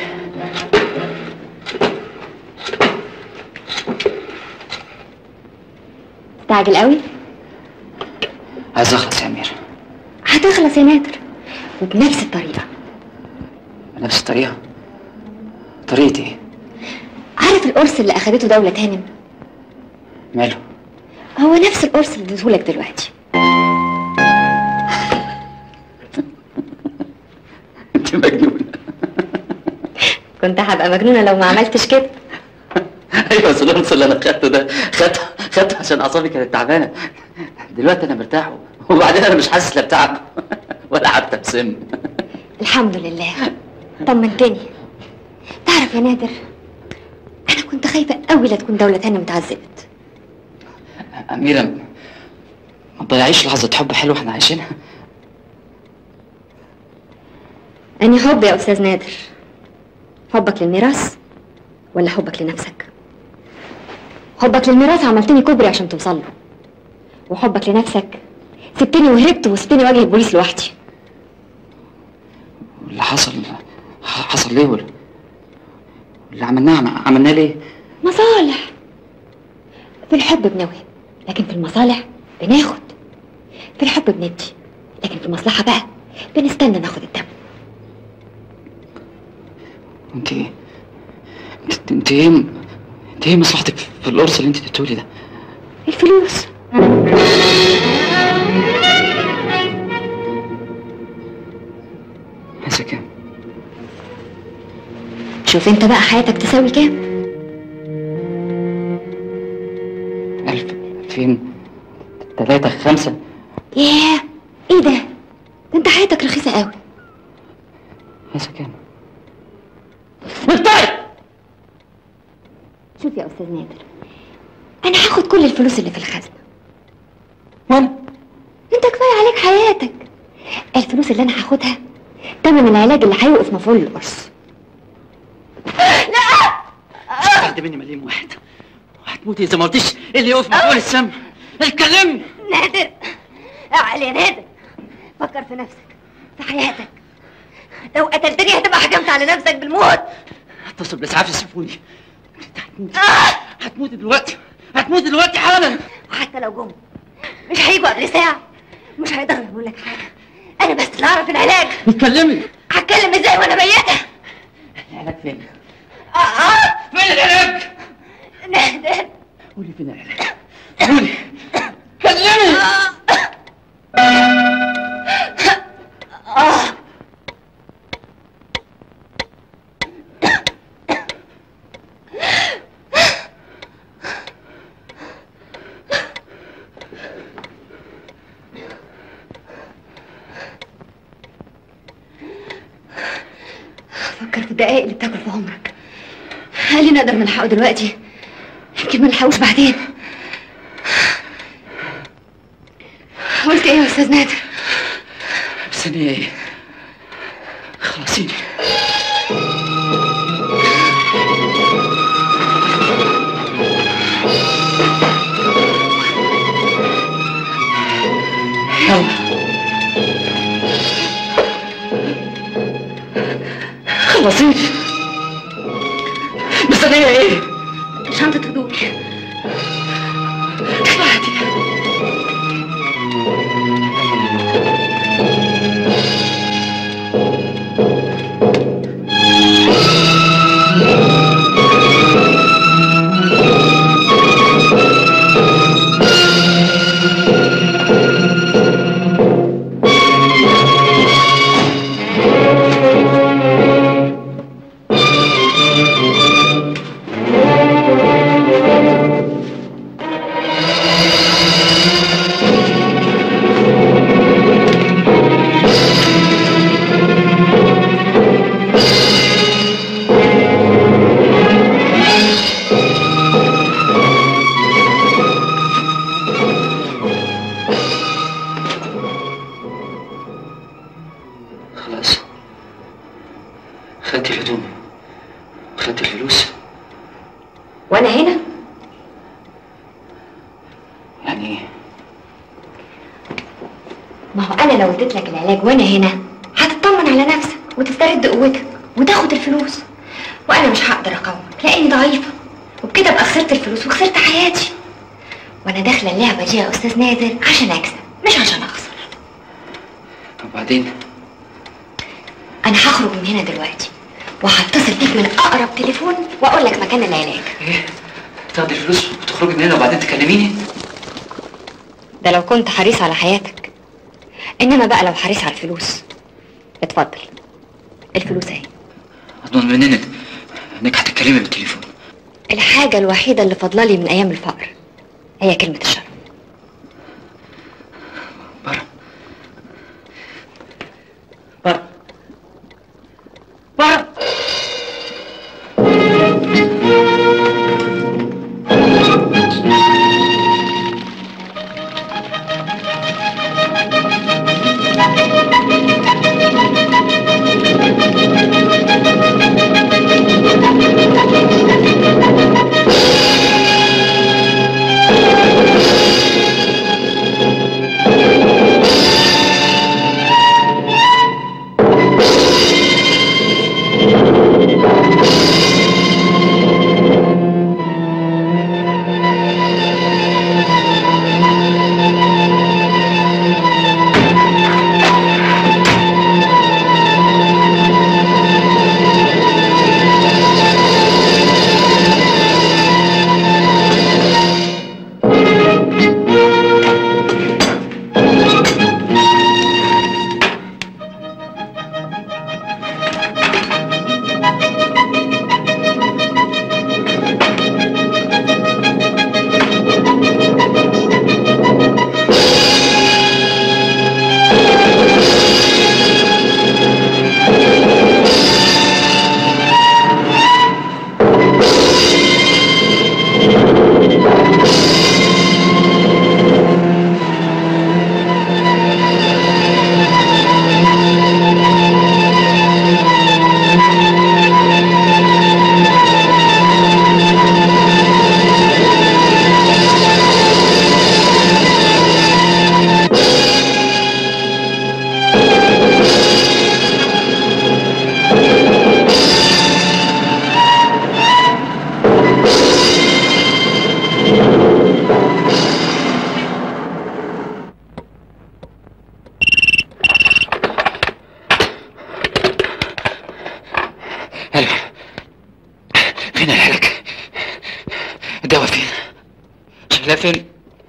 مستعجل قوي؟ عايز اخلص يا امير هتخلص يا نادر وبنفس الطريقة بنفس الطريقة طريقة ايه؟ عارف القرص اللي أخدته دولة هانم؟ ماله؟ هو نفس القرص اللي اديتهولك دلوقتي انت مجنون كنت هبقى مجنونة لو ما عملتش كده ايوه بس القرص اللي انا خدته ده خدته خدته عشان اعصابي كانت تعبانه دلوقتي انا مرتاح وبعدين انا مش حاسس لا بتعب ولا حتى بسم الحمد لله طمنتني تعرف يا نادر أنا كنت خايفة قوي لا تكون دولة هانم اتعذبت اميره ما تضيعيش لحظه حب حلوه احنا عايشينها أني حب يا أستاذ نادر حبك للميراث ولا حبك لنفسك حبك للميراث عملتني كوبري عشان توصل له وحبك لنفسك سبتني وهربت وسبتني واجه البوليس لوحدي اللي حصل حصل ليه ولا اللي عملناه عم- عملناه ليه؟ مصالح في الحب بنوهب لكن في المصالح بناخد في الحب بندي لكن في المصلحة بقى بنستنى ناخد الدم انت ايه؟ انت انت ايه انت ايه مصلحتك في القرص اللي انت اديتهولي ده؟ الفلوس عايزة كام؟ شوف انت بقى حياتك تساوي كام ألف ألفين تلاتة خمسة ياه ايه ده ده انت حياتك رخيصة قوي عايزة كام؟ شوف يا استاذ نادر انا هاخد كل الفلوس اللي في الخزنة وانا انت كفاية عليك حياتك الفلوس اللي انا هاخدها تمن العلاج اللي هيوقف مفعول القرص بعد مني مليم واحد وهتموتي اذا ما قلتيش اللي يقف مفعول السم اتكلمي نادر اعقل يا نادر فكر في نفسك في حياتك لو قتلتني هتبقى حكمت على نفسك بالموت اتصل بالاسعاف يسعفوني انت هتموتي هتموتي دلوقتي هتموتي دلوقتي حالا حتى لو جم مش هيجوا قبل ساعة مش هيقدروا يعملوا لك حاجة أنا بس اللي أعرف العلاج اتكلمي هتكلم إزاي وأنا ميتة العلاج فين؟ آه آه فين العلاج؟ نادر قولي فين العلاج؟ قولي كلمي آه فكر في الدقايق اللي بتاكل في عمرك قال لي نقدر نلحقه دلوقتي يمكن ما نلحقوش بعدين قلت ايه يا استاذ نادر بس انا ايه؟ خلاصيني يلا خلصيني بس انا ايه؟ شنطة هدومي خلاص خدت الهدوم خدت الفلوس وانا هنا يعني ايه؟ ما هو انا لو اديت لك العلاج وانا هنا هتطمن على نفسك وتسترد قوتك وتاخد الفلوس وانا مش هقدر اقاومك لاني ضعيفه وبكده ابقى خسرت الفلوس وخسرت حياتي وانا داخله اللعبه دي يا استاذ نادر عشان اكسب مش عشان اخسر وبعدين انا هخرج من هنا دلوقتي وهتصل بيك من اقرب تليفون واقول لك مكان العلاج ايه؟ تاخدي الفلوس وتخرجي من هنا وبعدين تكلميني؟ ده لو كنت حريص على حياتك انما بقى لو حريص على الفلوس اتفضل الفلوس اهي اضمن منين انك هتتكلمي بالتليفون الحاجه الوحيده اللي فاضله لي من ايام الفقر هي كلمه الشرف بره الو فين العلاج؟ الدواء فين؟ شايلاه فين؟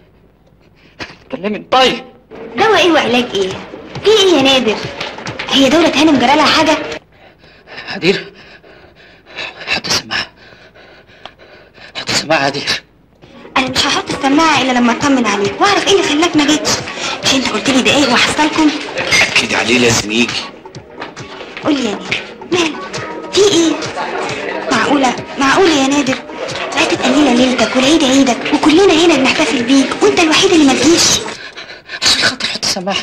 كلمني طيب دواء ايه وعلاج ايه في ايه يا نادر هي دولة هانم جرالها حاجة هدير حط السماعة حط السماعة هدير انا مش هحط السماعة الا لما اطمن عليك واعرف ايه اللي خلاك ما جيتش مش انت قلت لي دقايق وهحصلكم اكد عليه لازم يجي قول لي يا نادر مالك في ايه معقولة معقولة يا نادر فاتت قليلة ليلتك والعيد عيدك وكلنا هنا بنحتفل بيك وانت الوحيد اللي ما تجيش عشان خاطر حط السماعة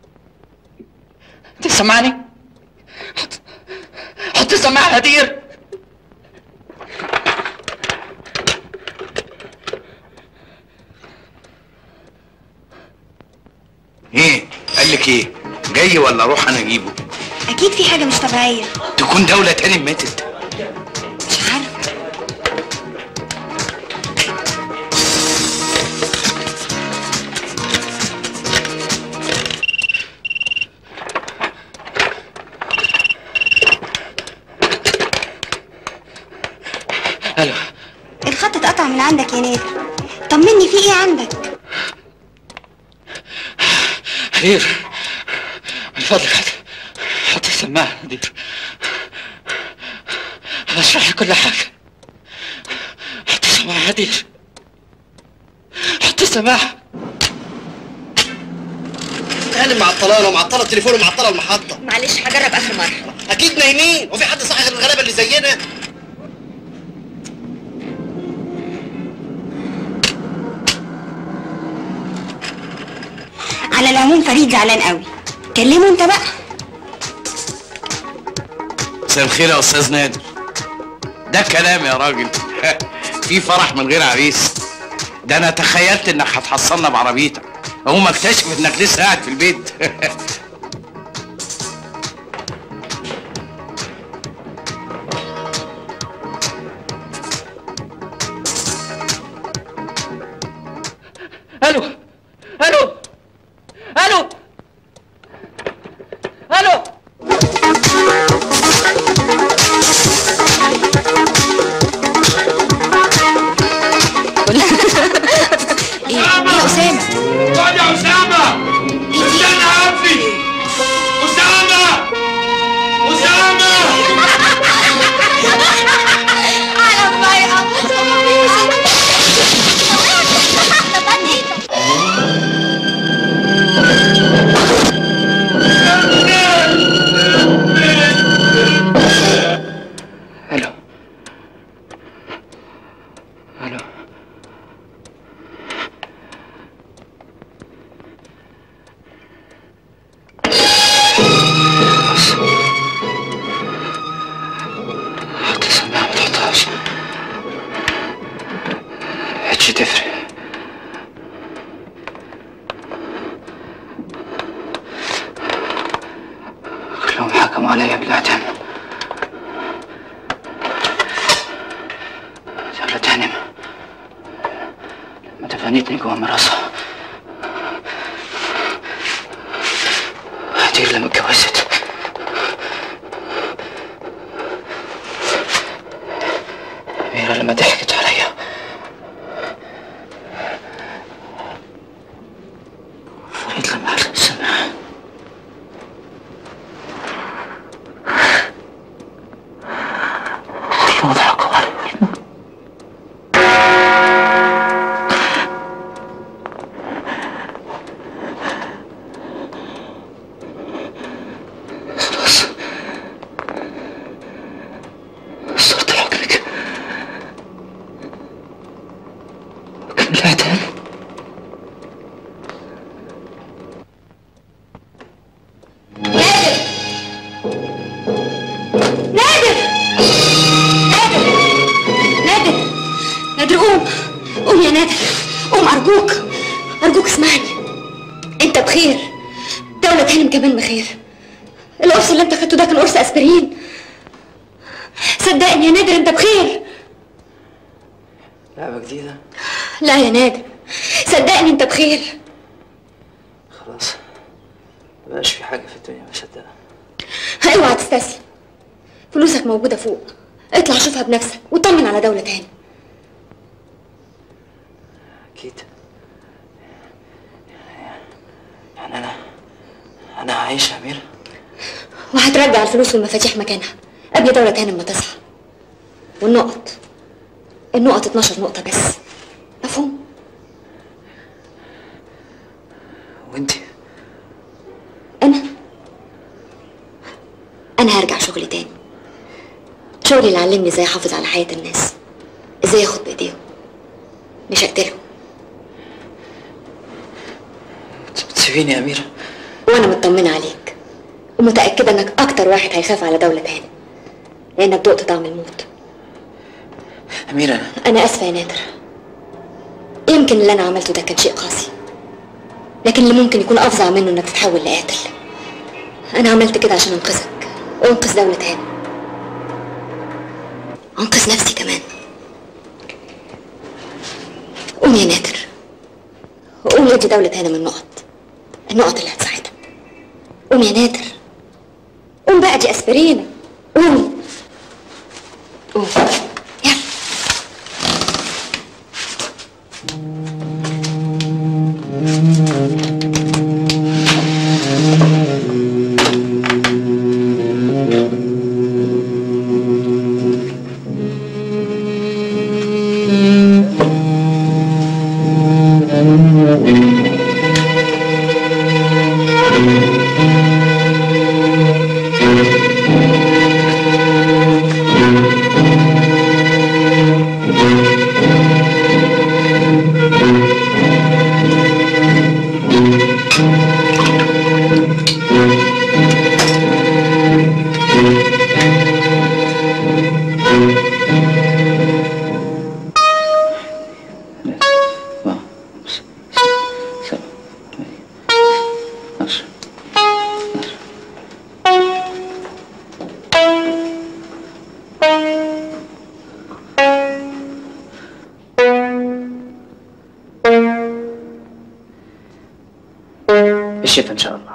انت سامعني؟ حط حط السماعة هدير ايه قال لك ايه جاي ولا اروح انا اجيبه اكيد في حاجة مش طبيعية تكون دولة تاني ماتت مش عارفة الو الخط اتقطع من عندك يا نادر طمني في ايه عندك هدير من فضلك حط حط السماعة هدير انا اشرح لك كل حاجة حط السماعة هدير حط السماعة هانم معطلانا ومعطله التليفون ومعطله المحطه معلش هجرب اخر مره اكيد نايمين وفي حد صاحي غير الغلابه اللي زينا على العموم فريد زعلان قوي كلمه انت بقى مساء الخير يا استاذ نادر ده كلام يا راجل في فرح من غير عريس ده انا تخيلت انك هتحصلنا بعربيتك اقوم اكتشف انك لسه قاعد في البيت الو الو الو الو ايه يا اسامه اقعد يا اسامه استنى عفي اسامه اسامه على الضيقة الو الو حط السماعة ما تحطهاش هاتش تفرق كلهم حكموا عليا بالاعدام دولة هانم لما دفنتني جوا مراسها هدير لما اتجوزت أميرة لما ضحكت عليا فريد لما علق السماعة كلهم ضحكوا عليا خلاص صرت حكمك كان الإعدام نادر نادر نادر نادر قوم قوم يا نادر قوم أرجوك أرجوك اسمعني أنت بخير دولة هانم كمان بخير القرص اللي أنت خدته ده كان قرص أسبرين صدقني يا نادر أنت بخير لعبة جديدة لا يا نادر صدقني أنت بخير خلاص مبقاش في حاجة في الدنيا مصدقها اوعى تستسلم فلوسك موجودة فوق اطلع شوفها بنفسك وطمن على دولة تاني اكيد يعني انا انا هعيش يا اميره وهترجع الفلوس والمفاتيح مكانها قبل دولة تاني ما تصحى والنقط النقط 12 نقطة بس مفهوم وانت أنا أنا هرجع شغلي تاني شغلي اللي علمني ازاي احافظ على حياة الناس ازاي اخد بايديهم مش اقتلهم بتسيبيني يا اميره وانا مطمنة عليك ومتأكدة انك اكتر واحد هيخاف على دولة تاني لانك دقت طعم الموت اميره انا اسفة يا نادر يمكن اللي انا عملته ده كان شيء قاسي لكن اللي ممكن يكون افظع منه انك تتحول لقاتل انا عملت كده عشان انقذك وانقذ دولة تاني انقذ نفسي كمان قوم يا نادر وقوم ادي دولة هنا من النقط النقط اللي هتساعدها قوم يا نادر قوم بقى دي اسبرينا قوم قوم بالشفا ان شاء الله